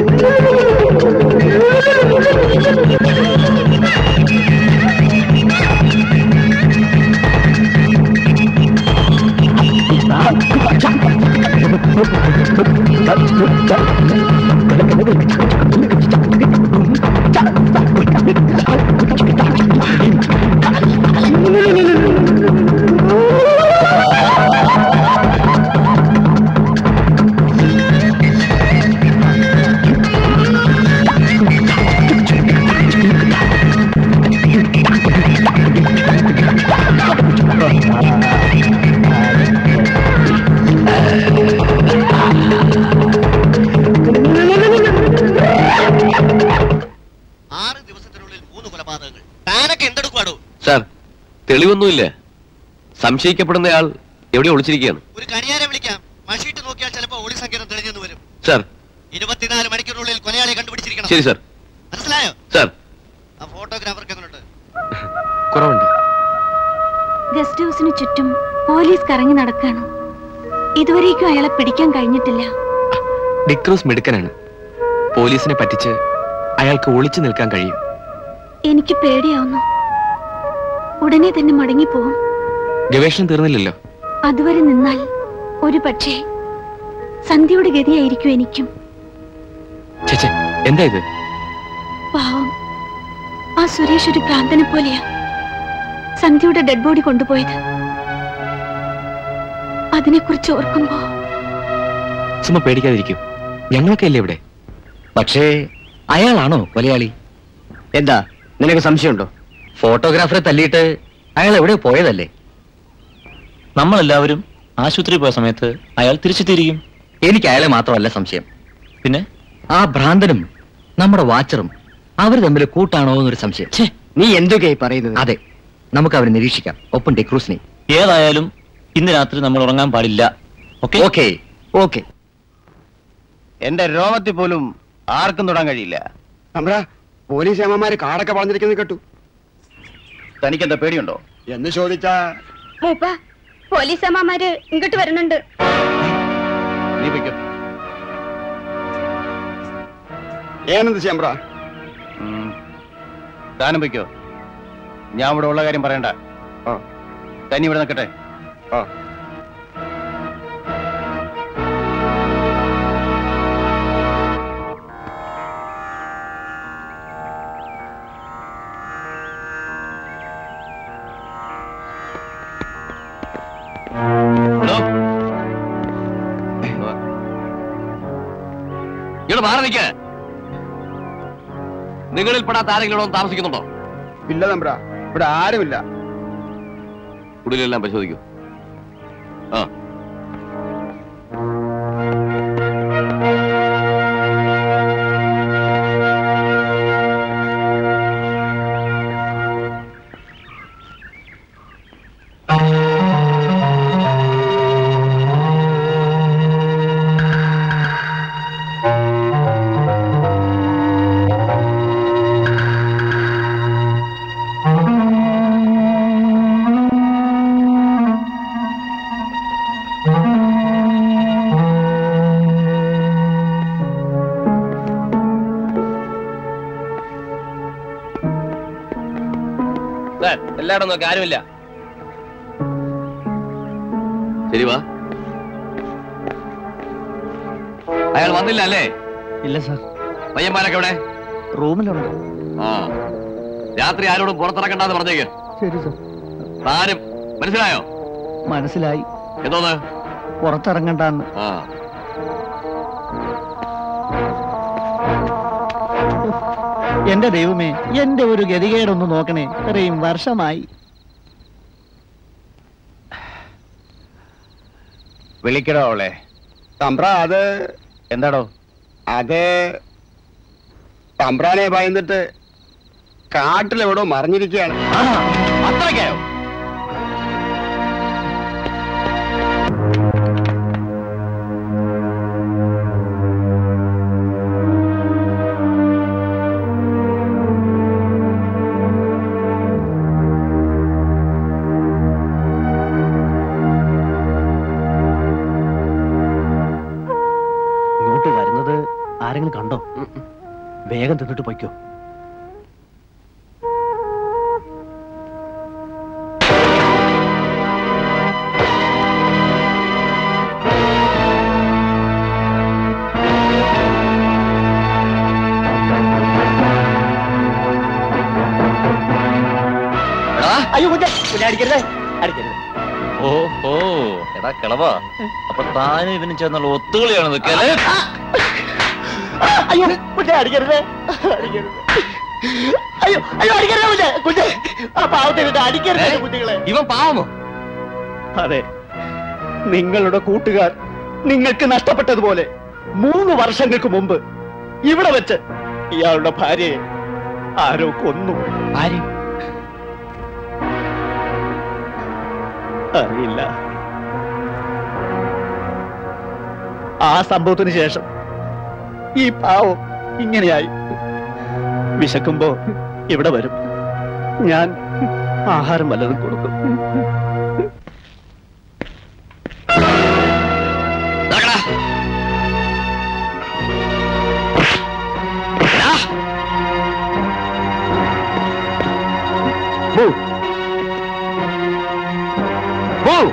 Thank you. തെളിവൊന്നുമില്ല സംശയിക്കപ്പെടുന്നയാൾ എവിടെ ഒളിച്ചിരിക്കുകയാണ് ഒരു കണിയാരെ വിളിക്കാം മഷീട്ട് നോക്കിയാൽ ചിലപ്പോ ഒളി സങ്കേതം തെളിഞ്ഞെന്ന് വരും സാർ ഇരുപത്തിനാല് മണിക്കൂറിനുള്ളിൽ കൊലയാളെ കണ്ടുപിടിച്ചിരിക്കണം ശരി സാർ മനസ്സിലായോ സാർ ആ ഫോട്ടോഗ്രാഫർക്ക് എങ്ങനെയുണ്ട് കുറവുണ്ട് ഗസ്റ്റ് ഹൗസിന് ചുറ്റും പോലീസ് കറങ്ങി നടക്കാണ് ഇതുവരേക്കും അയാളെ പിടിക്കാൻ കഴിഞ്ഞിട്ടില്ല ഡിക്രൂസ് മിടുക്കനാണ് പോലീസിനെ പറ്റിച്ച് അയാൾക്ക് ഒളിച്ചു നിൽക്കാൻ കഴിയും എനിക്ക് പേടിയാവുന്നു ഉടനെ തന്നെ മടങ്ങിപ്പോവും ഗവേഷണം തീർന്നില്ലല്ലോ അതുവരെ നിന്നാൽ ഒരു പക്ഷേ സന്ധ്യയുടെ ഗതിയായിരിക്കും എനിക്കും ചേച്ചേ എന്താ ഇത് പാവം ആ സുരേഷ് ഒരു ഭ്രാന്തനെ പോലെയാ സന്ധ്യയുടെ ഡെഡ് ബോഡി കൊണ്ടുപോയത് അതിനെക്കുറിച്ച് ഓർക്കുമ്പോ സുമ പേടിക്കാതിരിക്കും ഞങ്ങളൊക്കെ അല്ലേ ഇവിടെ പക്ഷേ അയാളാണോ കൊലയാളി എന്താ നിനക്ക് സംശയമുണ്ടോ ഫോട്ടോഗ്രാഫറെ തല്ലിയിട്ട് അയാൾ എവിടെ പോയതല്ലേ നമ്മളെല്ലാവരും ആശുപത്രി പോയ സമയത്ത് അയാൾ തിരിച്ചെത്തിയിരിക്കും എനിക്ക് അയാളെ മാത്രമല്ല സംശയം പിന്നെ ആ ഭ്രാന്തനും നമ്മുടെ വാച്ചറും അവർ തമ്മിൽ കൂട്ടാണോ എന്നൊരു സംശയം നീ എന്തൊക്കെയായി പറയുന്നത് അതെ നമുക്ക് അവരെ നിരീക്ഷിക്കാം ഒപ്പം ഡിക്രൂസിനെ ഏതായാലും ഇന്ന് രാത്രി നമ്മൾ ഉറങ്ങാൻ പാടില്ല ഓക്കെ ഓക്കെ ഓക്കെ എന്റെ രോമത്തിൽ പോലും ആർക്കും തൊടാൻ കഴിയില്ല തമ്പ്ര പോലീസ് ഏമാര് കാടൊക്കെ വളഞ്ഞിരിക്കുന്നത് കേട്ടു തനിക്കെന്താ പേടിയുണ്ടോ എന്ന് ചോദിച്ചാ മൂപ്പ പോലീസ് അമ്മമാര് ഇങ്ങോട്ട് വരുന്നുണ്ട് നീ വയ്ക്കോ ഏനെന്ത് ചേമ്പ്ര താനും വയ്ക്കോ ഞാൻ ഇവിടെ ഉള്ള കാര്യം പറയണ്ട ആ തനി ഇവിടെ നിൽക്കട്ടെ ആ ഇവിടെ മാറി നിൽക്ക നിങ്ങളിൽ പെടാത്ത ആരെങ്കിലും ഇവിടെ താമസിക്കുന്നുണ്ടോ ഇല്ല തമ്പ്ര ഇവിടെ ആരുമില്ല കുടിലെല്ലാം പരിശോധിക്കൂ ആ എല്ലായിടും നോക്കി ആരുമില്ല ശരി വാ അയാൾ വന്നില്ല അല്ലേ ഇല്ല സാർ പയ്യന്മാരൊക്കെ എവിടെ റൂമിലുണ്ട് ആ രാത്രി ആരോടും പുറത്തിറക്കണ്ടെന്ന് പറഞ്ഞേക്ക് ശരി സാർ താനും മനസ്സിലായോ മനസ്സിലായി എന്തോന്ന് പുറത്തിറങ്ങണ്ടെന്ന് ആ എന്റെ ദൈവമേ എന്റെ ഒരു ഗതികേടൊന്ന് നോക്കണേ ഇത്രയും വർഷമായി വിളിക്കടോ അവളെ തമ്പ്ര അത് എന്താടോ അത് തമ്പ്രാനെ ഭയന്നിട്ട് കാട്ടിലെവിടോ മറിഞ്ഞിരിക്കുകയാണ് അത്രയ്ക്കായോ ഇങ്ങോട്ട് വരുന്നത് ആരെങ്കിലും കണ്ടോ വേഗം തിന്നിട്ട് പൊയ്ക്കോ അയ്യോ കുഞ്ഞെ കുഞ്ഞെ അടിക്കരുത് അടിക്കരുത് ഓഹോ എടാ കിളവാ അപ്പൊ താനും ഇവനും ചേർന്നുള്ള ഒത്തുകളിയാണ് നിൽക്കല്ലേ അയ്യോ കുഞ്ഞെ അടിക്കരുത് അടിക്കരുത് അയ്യോ അയ്യോ അടിക്കരുത് കുഞ്ഞെ കുഞ്ഞെ ആ പാവത്തെ വിട്ട് അടിക്കരുത് കുഞ്ഞുങ്ങളെ ഇവൻ പാവമോ അതെ നിങ്ങളുടെ കൂട്ടുകാർ നിങ്ങൾക്ക് നഷ്ടപ്പെട്ടതുപോലെ മൂന്ന് വർഷങ്ങൾക്ക് മുമ്പ് ഇവിടെ വെച്ച് ഇയാളുടെ ഭാര്യയെ ആരോ കൊന്നു ആര് അറിയില്ല ആ സംഭവത്തിന് ശേഷം ഈ പാവം ഇങ്ങനെയായി വിശക്കുമ്പോ ഇവിടെ വരും ഞാൻ ആഹാരം വല്ലതും കൊടുക്കും നടക്കടാ. എടാ. Move. Move.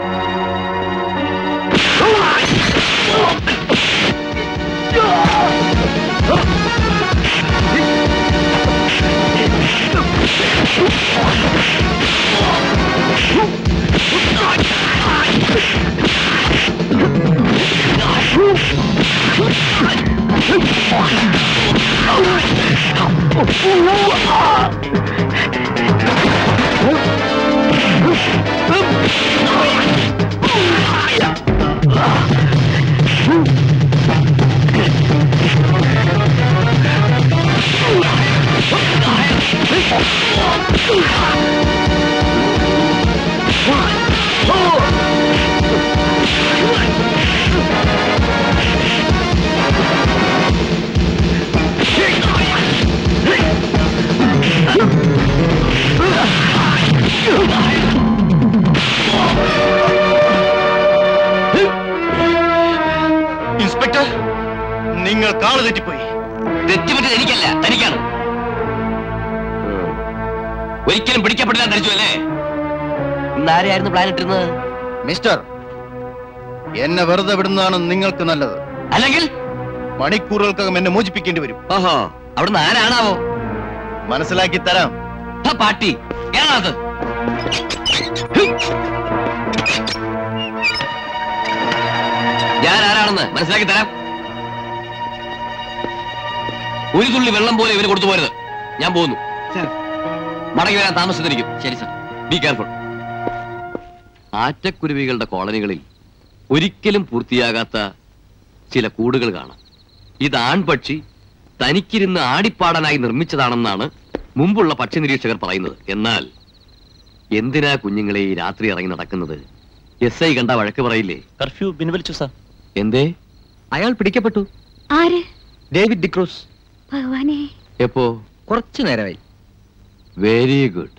ഇൻസ്പെക്ടർ നിങ്ങൾ കാള് തെറ്റിപ്പോയി തെറ്റുപറ്റിയത് എനിക്കല്ല തനിക്കാണ് ഉം. ഒരിക്കലും പിടിക്കപ്പെടില്ല ധരിച്ചു അല്ലേ ഇന്ന് ആരെയായിരുന്നു പ്ലാൻ ഇട്ടിരുന്നത് മിസ്റ്റർ എന്നെ വെറുതെ വിടുന്നതാണ് നിങ്ങൾക്ക് നല്ലത് അല്ലെങ്കിൽ മണിക്കൂറുകൾക്കകം എന്നെ മോചിപ്പിക്കേണ്ടി വരും ഓഹോ അവിടുന്ന് ആരാണാവോ മനസ്സിലാക്കി തരാം ആ പാട്ടി ഏതാണത് ഞാൻ ആരാണെന്ന് മനസ്സിലാക്കി തരാം ഒരു തുള്ളി വെള്ളം പോലെ ഇവന് കൊടുത്തു പോരുത് ഞാൻ പോകുന്നു മടങ്ങി വരാൻ താമസിച്ചിരിക്കും ശരി സർ ബി കെയർഫുൾ ആറ്റക്കുരുവികളുടെ കോളനികളിൽ ഒരിക്കലും പൂർത്തിയാകാത്ത ചില കൂടുകൾ കാണാം ഇത് ആൺപക്ഷി തനിക്കിരുന്ന് ആടിപ്പാടാനായി നിർമ്മിച്ചതാണെന്നാണ് മുമ്പുള്ള പക്ഷി നിരീക്ഷകർ പറയുന്നത് എന്നാൽ എന്തിനാ കുഞ്ഞുങ്ങളെ ഈ രാത്രി ഇറങ്ങി നടക്കുന്നത് എസ് ഐ കണ്ട വഴക്ക് പറയില്ലേ കർഫ്യൂ പിൻവലിച്ചു സാർ എന്തേ അയാൾ പിടിക്കപ്പെട്ടു ആര് ഡേവിഡ് ഡിക്രൂസ് ഭഗവാനെ എപ്പോ കുറച്ചു നേരമായി very good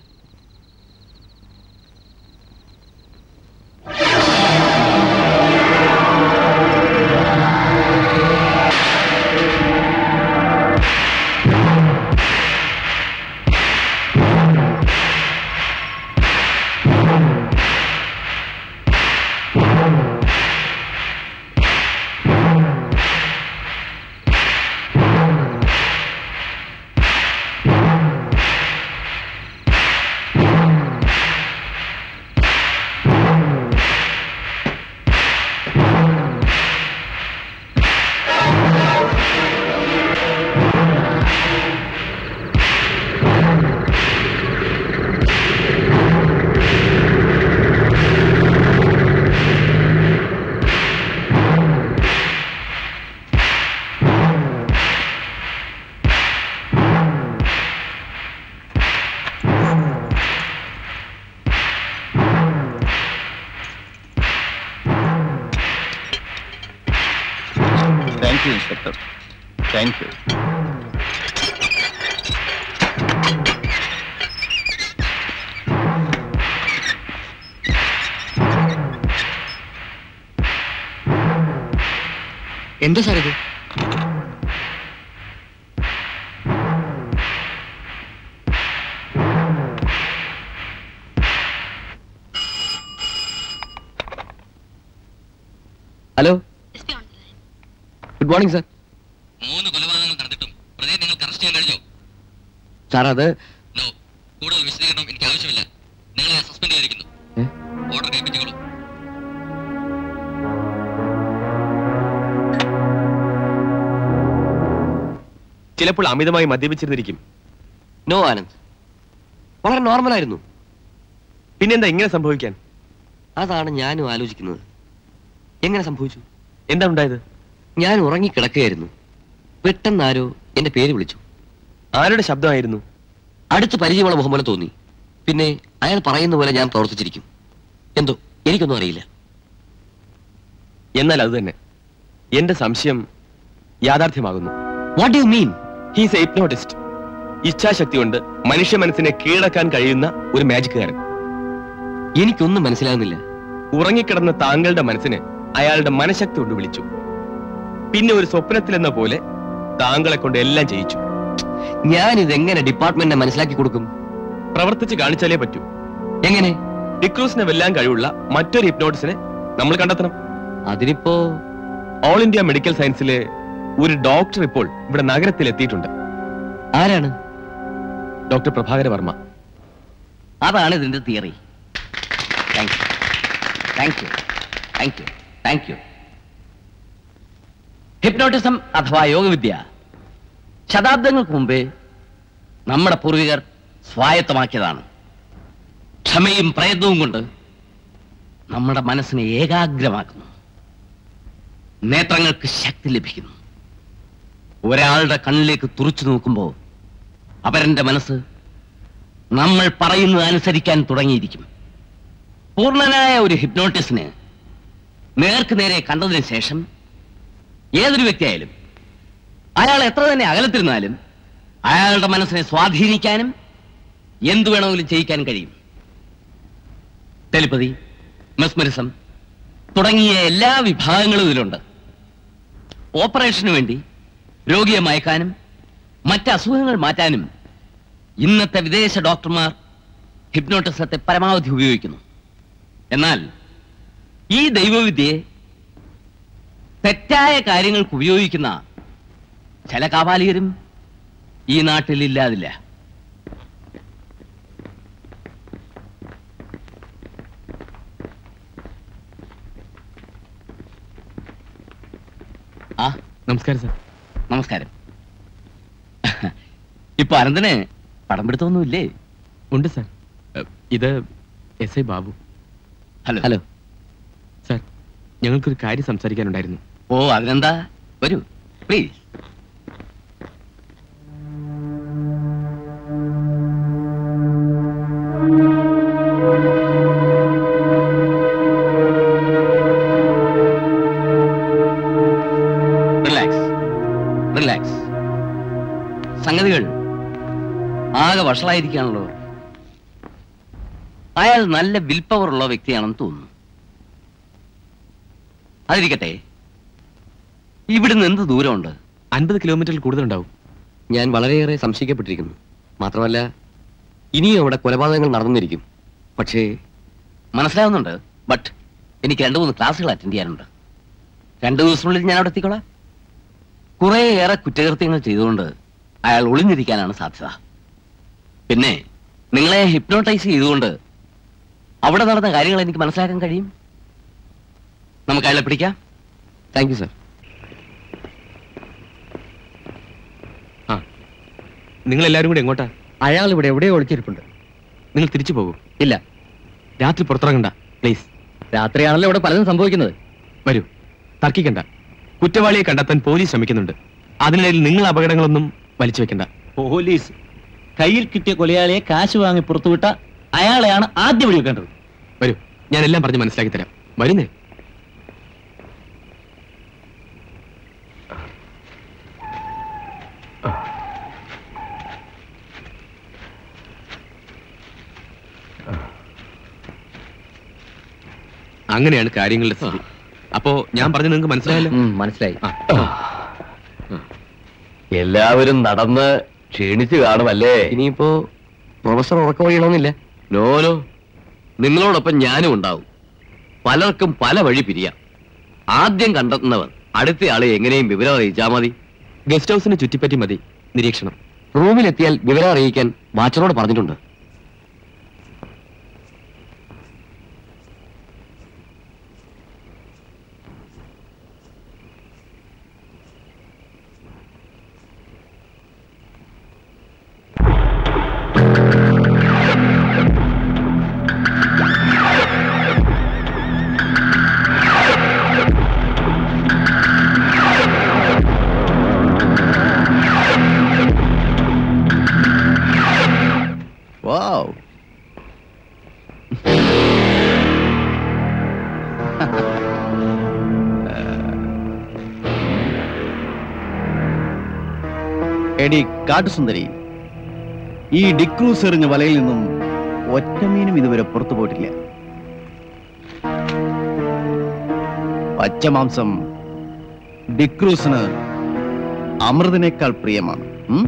thank you inspector thank you എന്താ സാർ ഇത് ഹലോ ഗുഡ് മോർണിംഗ് സാർ മൂന്ന് കൊലപാതകങ്ങൾ നടന്നിട്ടും പ്രതിയെ നിങ്ങൾക്ക് അറസ്റ്റ് ചെയ്യാൻ കഴിഞ്ഞോ സാർ അത് നോ കൂടുതൽ വിശദീകരണം എനിക്ക് ആവശ്യമില്ല നിങ്ങളെ സസ്പെൻഡ് ചെയ്തിരിക്കുന്നു ഏ? ഓർഡർ കേൾപ്പിച്ചോളൂ ചിലപ്പോൾ അമിതമായി മദ്യപിച്ചിരുന്നിരിക്കും നോ ആനന്ദ് വളരെ നോർമലായിരുന്നു പിന്നെന്താ ഇങ്ങനെ സംഭവിക്കാൻ അതാണ് ഞാനും ആലോചിക്കുന്നത് എങ്ങനെ സംഭവിച്ചു എന്താ ഉണ്ടായത് ഞാൻ ഉറങ്ങിക്കിടക്കുകയായിരുന്നു പെട്ടെന്ന് ആരോ എന്റെ പേര് വിളിച്ചു ആരുടെ ശബ്ദമായിരുന്നു അടുത്ത് പരിചയമുള്ള മുഹമ്മദ് തോന്നി പിന്നെ അയാൾ പറയുന്ന പോലെ ഞാൻ പ്രവർത്തിച്ചിരിക്കും എന്തോ എനിക്കൊന്നും അറിയില്ല എന്നാൽ അത് തന്നെ എന്റെ സംശയം യാഥാർത്ഥ്യമാകുന്നു what you mean he's a hypnotist ഇച്ഛാശക്തി കൊണ്ട് മനുഷ്യ മനസ്സിനെ കീഴടക്കാൻ കഴിയുന്ന ഒരു മാജിക്കുകാരൻ എനിക്കൊന്നും മനസ്സിലാകുന്നില്ല ഉറങ്ങിക്കിടന്ന താങ്കളുടെ മനസ്സിനെ അയാളുടെ മനഃശക്തി കൊണ്ട് വിളിച്ചു പിന്നെ ഒരു സ്വപ്നത്തിലെന്ന പോലെ താങ്കളെ കൊണ്ട് എല്ലാം ചെയ്യിച്ചു ഞാൻ ഇതെങ്ങനെ ഡിപ്പാർട്ട്മെന്റിനെ മനസ്സിലാക്കി കൊടുക്കും പ്രവർത്തിച്ച് കാണിച്ചാലേ പറ്റൂ എങ്ങനെ ഡിക്രൂസിനെ വെല്ലാൻ കഴിവുള്ള മറ്റൊരു ഹിപ്നോട്ടിസിനെ നമ്മൾ കണ്ടെത്തണം അതിനിപ്പോ ഓൾ ഇന്ത്യ മെഡിക്കൽ സയൻസിലെ ഒരു ഡോക്ടർ ഇപ്പോൾ ഇവിടെ നഗരത്തിൽ എത്തിയിട്ടുണ്ട് ആരാണ് ഡോക്ടർ പ്രഭാകര വർമ്മ അതാണ് ഇതിന്റെ theory thank you thank you thank you thank you hypnotism അഥവാ യോഗവിദ്യ ശതാബ്ദങ്ങൾക്ക് മുമ്പേ നമ്മുടെ പൂർവികർ സ്വായത്തമാക്കിയതാണ് ക്ഷമയും പ്രയത്നവും കൊണ്ട് നമ്മുടെ മനസ്സിനെ ഏകാഗ്രമാക്കുന്നു നേത്രങ്ങൾക്ക് ശക്തി ലഭിക്കുന്നു ഒരാളുടെ കണ്ണിലേക്ക് തുറച്ചു നോക്കുമ്പോൾ അവരന്റെ മനസ്സ് നമ്മൾ പറയുന്നത് അനുസരിക്കാൻ തുടങ്ങിയിരിക്കും പൂർണ്ണനായ ഒരു ഹിപ്നോട്ടിസിന് നേർക്ക് നേരെ കണ്ടതിന് ശേഷം ഏതൊരു വ്യക്തിയായാലും അയാൾ എത്ര തന്നെ അകലത്തിരുന്നാലും അയാളുടെ മനസ്സിനെ സ്വാധീനിക്കാനും എന്തു വേണമെങ്കിലും ചെയ്യിക്കാനും കഴിയും ടെലിപ്പതി മെസ്മരിസം തുടങ്ങിയ എല്ലാ വിഭാഗങ്ങളും ഇതിലുണ്ട് ഓപ്പറേഷന് വേണ്ടി രോഗിയെ മയക്കാനും മറ്റ് അസുഖങ്ങൾ മാറ്റാനും ഇന്നത്തെ വിദേശ ഡോക്ടർമാർ ഹിപ്നോട്ടിസത്തെ പരമാവധി ഉപയോഗിക്കുന്നു എന്നാൽ ഈ ദൈവവിദ്യയെ തെറ്റായ കാര്യങ്ങൾക്ക് ഉപയോഗിക്കുന്ന ചില കാപാലികരും ഈ നാട്ടിൽ ഇല്ലാതില്ല ആ നമസ്കാരം സാർ നമസ്കാരം ഇപ്പൊ അനന്തന് പടം പിടുത്തൊന്നുമില്ലേ ഉണ്ട് സാർ ഏഹ്, ഇത് S I Babu hello hello sir ഞങ്ങൾക്കൊരു കാര്യം സംസാരിക്കാനുണ്ടായിരുന്നു ഓ അതിനെന്താ വരൂ പ്ലീസ് റിലാക്സ് റിലാക്സ് സംഗതികൾ ആകെ വഷളായിരിക്കുകയാണല്ലോ അയാൾ നല്ല വിൽ പവർ ഉള്ള വ്യക്തിയാണെന്ന് തോന്നുന്നു അതിരിക്കട്ടെ ഇവിടുന്ന് എന്ത് ദൂരമുണ്ട് അൻപത് കിലോമീറ്ററിൽ കൂടുതലുണ്ടാവും ഞാൻ വളരെയേറെ സംശയിക്കപ്പെട്ടിരിക്കുന്നു മാത്രമല്ല ഇനിയും അവിടെ കൊലപാതകങ്ങൾ നടന്നിരിക്കും പക്ഷേ മനസ്സിലാവുന്നുണ്ട് ബട്ട് എനിക്ക് രണ്ടു മൂന്ന് ക്ലാസ്സുകൾ അറ്റൻഡ് ചെയ്യാനുണ്ട് രണ്ടു ദിവസത്തിനുള്ളിൽ ഞാൻ അവിടെ എത്തിക്കോളാം കുറേയേറെ കുറ്റകൃത്യങ്ങൾ ചെയ്തുകൊണ്ട് അയാൾ ഒളിഞ്ഞിരിക്കാനാണ് സാധ്യത പിന്നെ നിങ്ങളെ ഹിപ്നോട്ടൈസ് ചെയ്തുകൊണ്ട് അവിടെ നടന്ന കാര്യങ്ങൾ എനിക്ക് മനസ്സിലാക്കാൻ കഴിയും നമുക്ക് അയാളെ പിടിക്കാം താങ്ക് യു സർ ആ നിങ്ങൾ എല്ലാവരും കൂടി എങ്ങോട്ടാ അയാൾ ഇവിടെ എവിടെയോ ഒളിച്ചിരിപ്പുണ്ട് നിങ്ങൾ തിരിച്ചു പോകും ഇല്ല രാത്രി പുറത്തിറങ്ങണ്ട പ്ലീസ് രാത്രിയാണല്ലോ ഇവിടെ പലതും സംഭവിക്കുന്നത് വരൂ തർക്കിക്കണ്ട കുറ്റവാളിയെ കണ്ടെത്താൻ പോലീസ് ശ്രമിക്കുന്നുണ്ട് അതിനിടയിൽ നിങ്ങൾ അപകടങ്ങളൊന്നും വലിച്ചു വെക്കണ്ട പോലീസ് കയ്യിൽ കിട്ടിയ കൊലയാളിയെ കാശ് വാങ്ങി പുറത്തുവിട്ട അയാളെയാണ് ആദ്യം വെടിവെക്കേണ്ടത് വരൂ ഞാൻ എല്ലാം പറഞ്ഞ് മനസ്സിലാക്കി തരാം വരുന്നേ അങ്ങനെയാണ് കാര്യങ്ങളുടെ സ്ഥിതി അപ്പോ ഞാൻ പറഞ്ഞത് നിങ്ങൾക്ക് മനസ്സിലായല്ലോ മനസ്സിലായി എല്ലാവരും നടന്ന് ക്ഷീണിച്ചു കാണുമല്ലേ ഇനിയിപ്പോ പ്രൊഫസർ ഉറക്കം ഒഴിയണമെന്നില്ല നോനോ നിങ്ങളോടൊപ്പം ഞാനും ഉണ്ടാവും പലർക്കും പല വഴി പിരിയാം ആദ്യം കണ്ടെത്തുന്നവർ അടുത്ത ആളെ എങ്ങനെയും വിവരം അറിയിച്ചാൽ മതി ഗസ്റ്റ് ഹൗസിനെ ചുറ്റിപ്പറ്റി മതി നിരീക്ഷണം റൂമിലെത്തിയാൽ വിവരം അറിയിക്കാൻ വാച്ചറോട് പറഞ്ഞിട്ടുണ്ട് എടി കാട്ടുസുന്ദരി ഈ ഡിക്രൂസ് എറിഞ്ഞ വലയിൽ നിന്നും ഒറ്റമീനും ഇതുവരെ പുറത്തു പോയിട്ടില്ല പച്ചമാംസം ഡിക്രൂസിന് അമൃതിനേക്കാൾ പ്രിയമാണ് ഉം?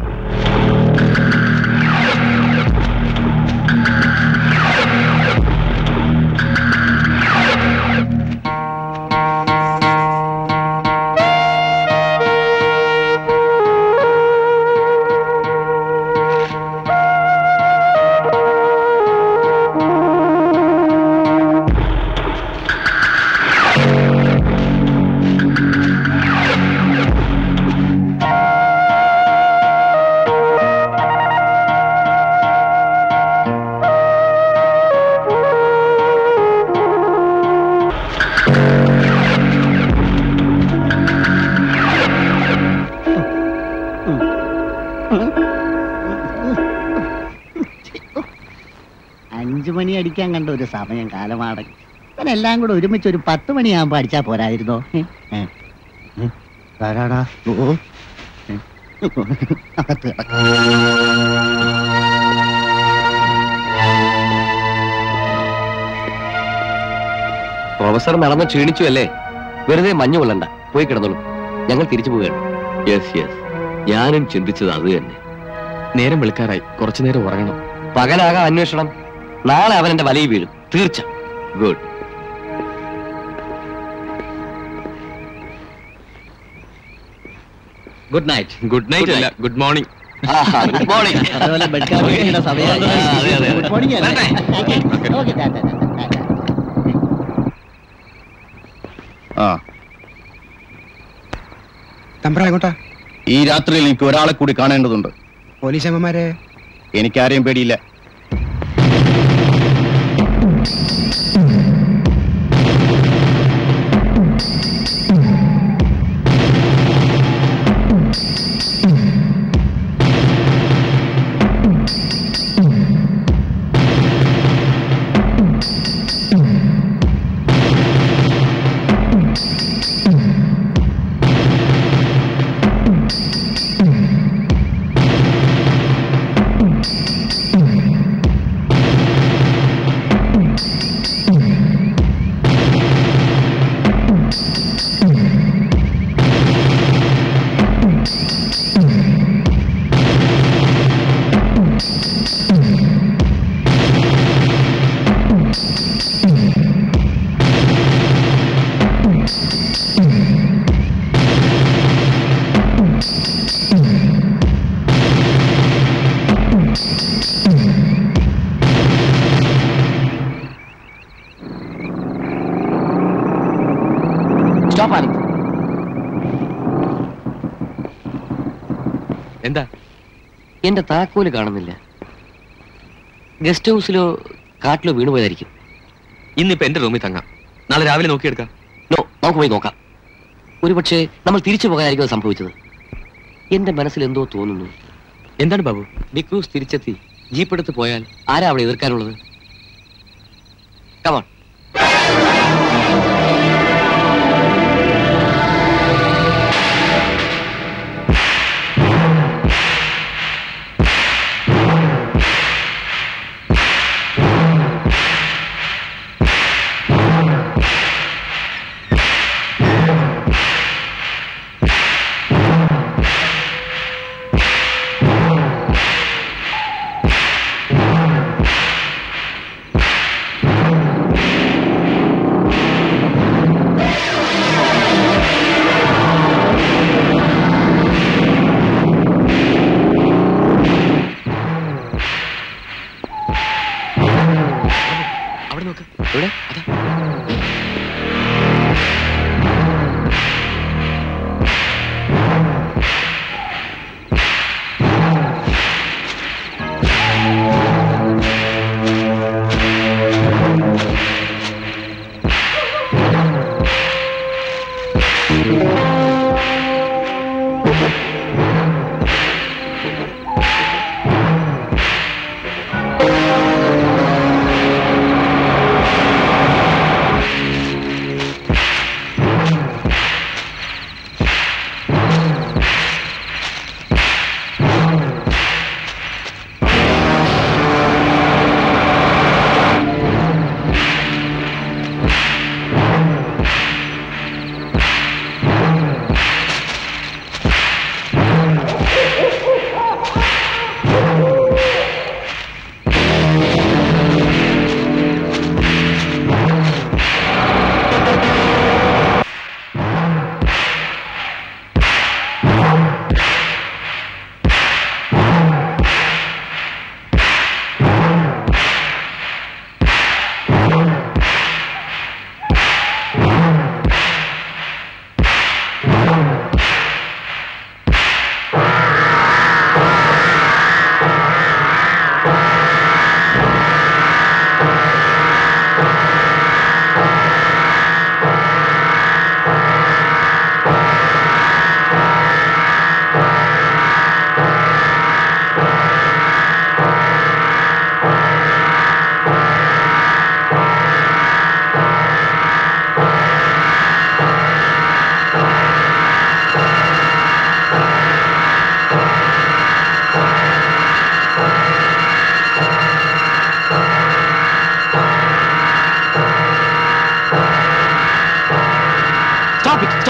അഞ്ചു മണി അടിക്കാൻ കണ്ട ഒരു സമയം കാലമാണ് ഇവനെല്ലാം കൂടെ ഒരുമിച്ച് ഒരു പത്ത് മണിയാകുമ്പോ അടിച്ചാ പോരായിരുന്നോ ഏ? ഏ? ഏ? ആരാടാ ഓ ഏ? അകത്ത് കിടക്ക്. പ്രൊഫസർ നടന്ന് ക്ഷീണിച്ചു അല്ലേ വെറുതെ മഞ്ഞു കൊള്ളണ്ട പോയി കിടന്നോളൂ ഞങ്ങൾ തിരിച്ചു പോവുകയാണ് യെസ് യെസ് ഞാനും ചിന്തിച്ചത് അത് തന്നെ നേരം വെളുക്കാറായി കുറച്ചു നേരം ഉറങ്ങണം പകലാകാം അന്വേഷണം നാളെ അവൻ എന്റെ വലയിൽ വീഴും തീർച്ച good good night good night അല്ല ഗുഡ് മോർണിംഗ് ഗുഡ് മോർണിംഗ് അതുപോലെ ബെഡ് കാപ്പിയുടെ സമയമായി. അതെ, അതെ. ഗുഡ് മോർണിംഗ് അല്ലേ? ഓക്കേ, ടാ, ടാ, ടാ, ടാ, ടാ. ആ തമ്പ്ര എങ്ങോട്ടാ ഈ രാത്രിയിൽ എനിക്ക് ഒരാളെ കൂടി കാണേണ്ടതുണ്ട് പോലീസ് അമ്മമാരെ എനിക്കാരെയും പേടിയില്ല സ്റ്റോപ്പ് ആനന്ദ് എന്താ എന്റെ താക്കോല് കാണുന്നില്ല ഗസ്റ്റ് ഹൗസിലോ കാട്ടിലോ വീണുപോയതായിരിക്കും ഇന്നിപ്പോ എന്റെ റൂമിൽ തങ്ങാം നാളെ രാവിലെ നോക്കിയെടുക്കാം നോ നമുക്ക് പോയി നോക്കാം ഒരുപക്ഷെ നമ്മൾ തിരിച്ചു പോകാനായിരിക്കും അത് സംഭവിച്ചത് എന്റെ മനസ്സിൽ എന്തോ തോന്നുന്നു എന്താണ് ബാബു ഡിക്രൂസ് തിരിച്ചെത്തി ജീപ്പ് എടുത്ത് പോയാൽ ആരാ അവിടെ എതിർക്കാനുള്ളത് കമോൺ അവിടെ നോക്ക് എവിടെ അതാ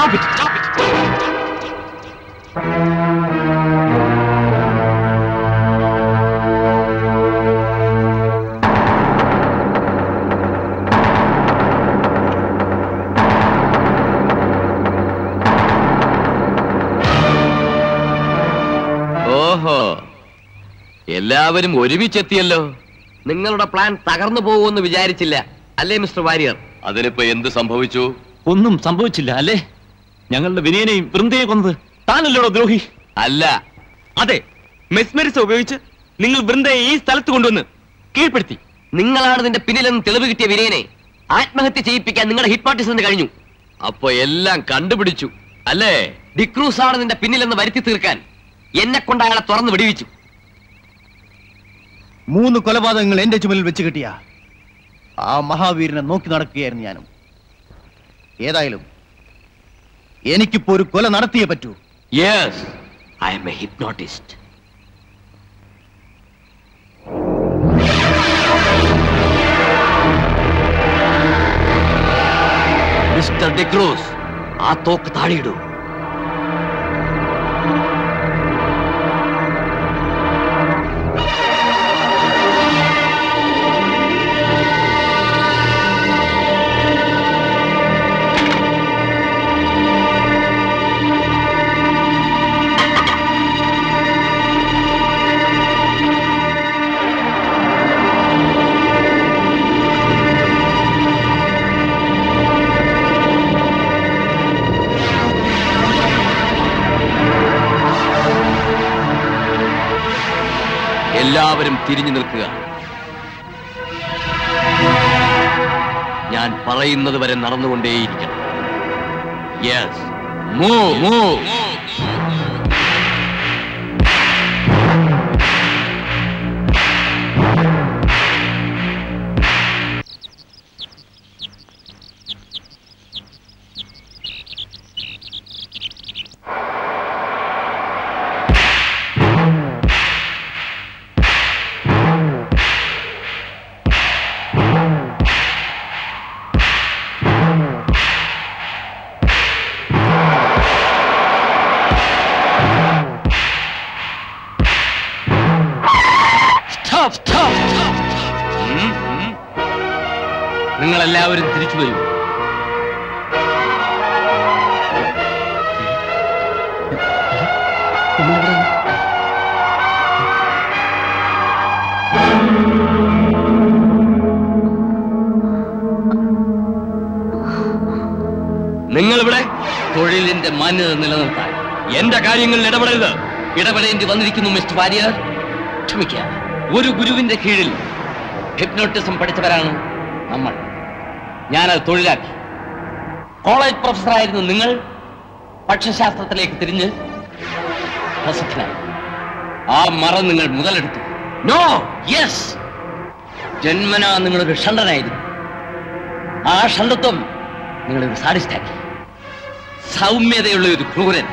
Stop it! Stop it! ഓഹോ എല്ലാവരും ഒരുമിച്ചെത്തിയല്ലോ നിങ്ങളുടെ പ്ലാൻ തകർന്നു പോകുമെന്ന് വിചാരിച്ചില്ല അല്ലേ മിസ്റ്റർ വാര്യർ അതിനിപ്പോ എന്ത് സംഭവിച്ചു ഒന്നും സംഭവിച്ചില്ല അല്ലേ ഞങ്ങളുടെ വിനയനെയും വൃന്ദയെ കൊന്നത് താനല്ലോടോ ദ്രോഹി അല്ല അതെ മെസ്മരിസ് ഉപയോഗിച്ച് നിങ്ങൾ വൃന്ദയെ ഈ സ്ഥലത്ത് കൊണ്ടുവന്ന് കീഴ്പ്പെടുത്തി നിങ്ങളാണ് ഇതിന്റെ പിന്നിലെന്ന് തെളിവ് കിട്ടിയ വിനയനെ ആത്മഹത്യ ചെയ്യിപ്പിക്കാൻ നിങ്ങളുടെ ഹിപ്നോട്ടിസിന് കഴിഞ്ഞു അപ്പൊ എല്ലാം കണ്ടുപിടിച്ചു അല്ലേ ഡിക്രൂസ് ആണ് നിന്റെ പിന്നിലെന്ന് വരുത്തി തീർക്കാൻ എന്നെ കൊണ്ട് അയാളെ തുറന്ന് വെടിവെച്ചു മൂന്ന് കൊലപാതകങ്ങൾ എന്റെ ചുമലിൽ വെച്ച് കിട്ടിയ ആ മഹാവീരനെ നോക്കി നടക്കുകയായിരുന്നു ഞാനും ഏതായാലും എനിക്കിപ്പോ ഒരു കൊല നടത്തിയേ പറ്റൂ yes I'm a hypnotist mister D'Cruz ആ തോക്ക് താഴെയിടൂ എല്ലാവരും തിരിഞ്ഞു നിൽക്കുക ഞാൻ പറയുന്നത് വരെ നടന്നുകൊണ്ടേയിരിക്കണം യെസ് മൂ മൂ Stop, stop, stop. ഉം, ഉം. നിങ്ങളെല്ലാവരും തിരിച്ചു വരൂ നിങ്ങളിവിടെ തൊഴിലിന്റെ മാന്യത നിലനിർത്താൻ എന്റെ കാര്യങ്ങളിൽ ഇടപെടരുത് ഇടപെടേണ്ടി വന്നിരിക്കുന്നു മിസ്റ്റർ വാര്യർ ക്ഷമിക്കുക ഒരു ഗുരുവിന്റെ കീഴിൽ ഹിപ്നോട്ടിസം പഠിച്ചവരാണ് നമ്മൾ ഞാനത് തൊഴിലാക്കി കോളേജ് പ്രൊഫസറായിരുന്നു നിങ്ങൾ പക്ഷശാസ്ത്രത്തിലേക്ക് തിരിഞ്ഞ് പ്രസിദ്ധനായി ആ മറ നിങ്ങൾ മുതലെടുത്തു നോ യെസ് ജന്മനാ നിങ്ങളൊരു ഷണ്ടനായിരുന്നു ആ ഷണ്ടത്വം നിങ്ങളൊരു സാഡിസ്റ്റാക്കി സൗമ്യതയുള്ള ഒരു ക്രൂരൻ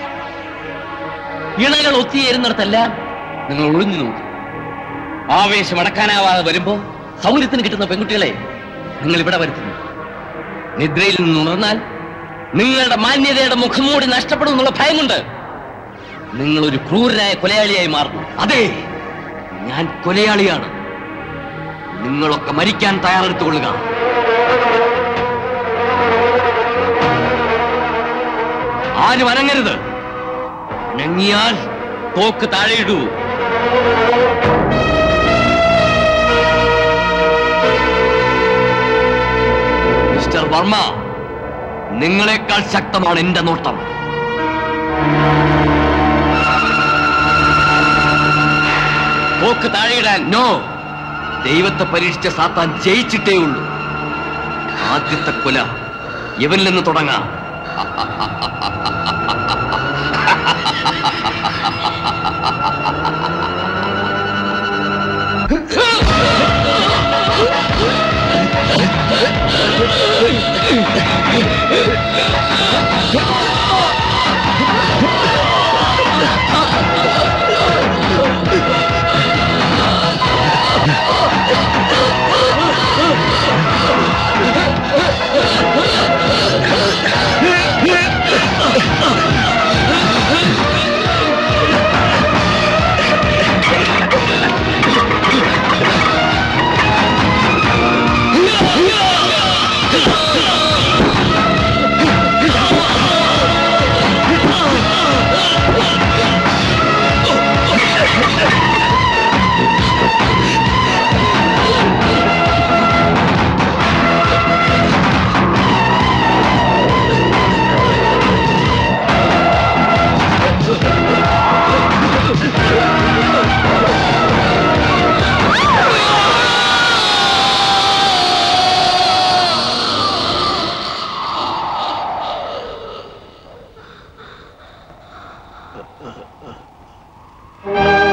ഇണകൾ ഒത്തിയേരുന്നിടത്തെല്ലാം നിങ്ങൾ ഒളിഞ്ഞു നോക്കി ആവേശം അടക്കാനാവാതെ വരുമ്പോ സൗകര്യത്തിന് കിട്ടുന്ന പെൺകുട്ടികളെ നിങ്ങൾ ഇവിടെ വരുത്തുന്നു നിദ്രയിൽ നിന്ന് ഉണർന്നാൽ നിങ്ങളുടെ മാന്യതയുടെ മുഖംമൂടി നഷ്ടപ്പെടും എന്നുള്ള ഭയം കൊണ്ട് നിങ്ങൾ ഒരു ക്രൂരനായ കൊലയാളിയായി മാറുന്നു അതെ ഞാൻ കൊലയാളിയാണ് നിങ്ങളൊക്കെ മരിക്കാൻ തയ്യാറെടുത്തുകൊള്ളുക ആരും അനങ്ങരുത് അനങ്ങിയാൽ തോക്ക് താഴെയിടൂ മിസ്റ്റർ വർമ്മ നിങ്ങളെക്കാൾ ശക്തമാണ് എന്റെ നോട്ടം തോക്ക് താഴെയിടാൻ നോ ദൈവത്തെ പരീക്ഷിച്ച സാത്താൻ ജയിച്ചിട്ടേ ഉള്ളൂ ആദ്യത്തെ കൊല ഇവനിൽ നിന്ന് തുടങ്ങാം Yeah. ആ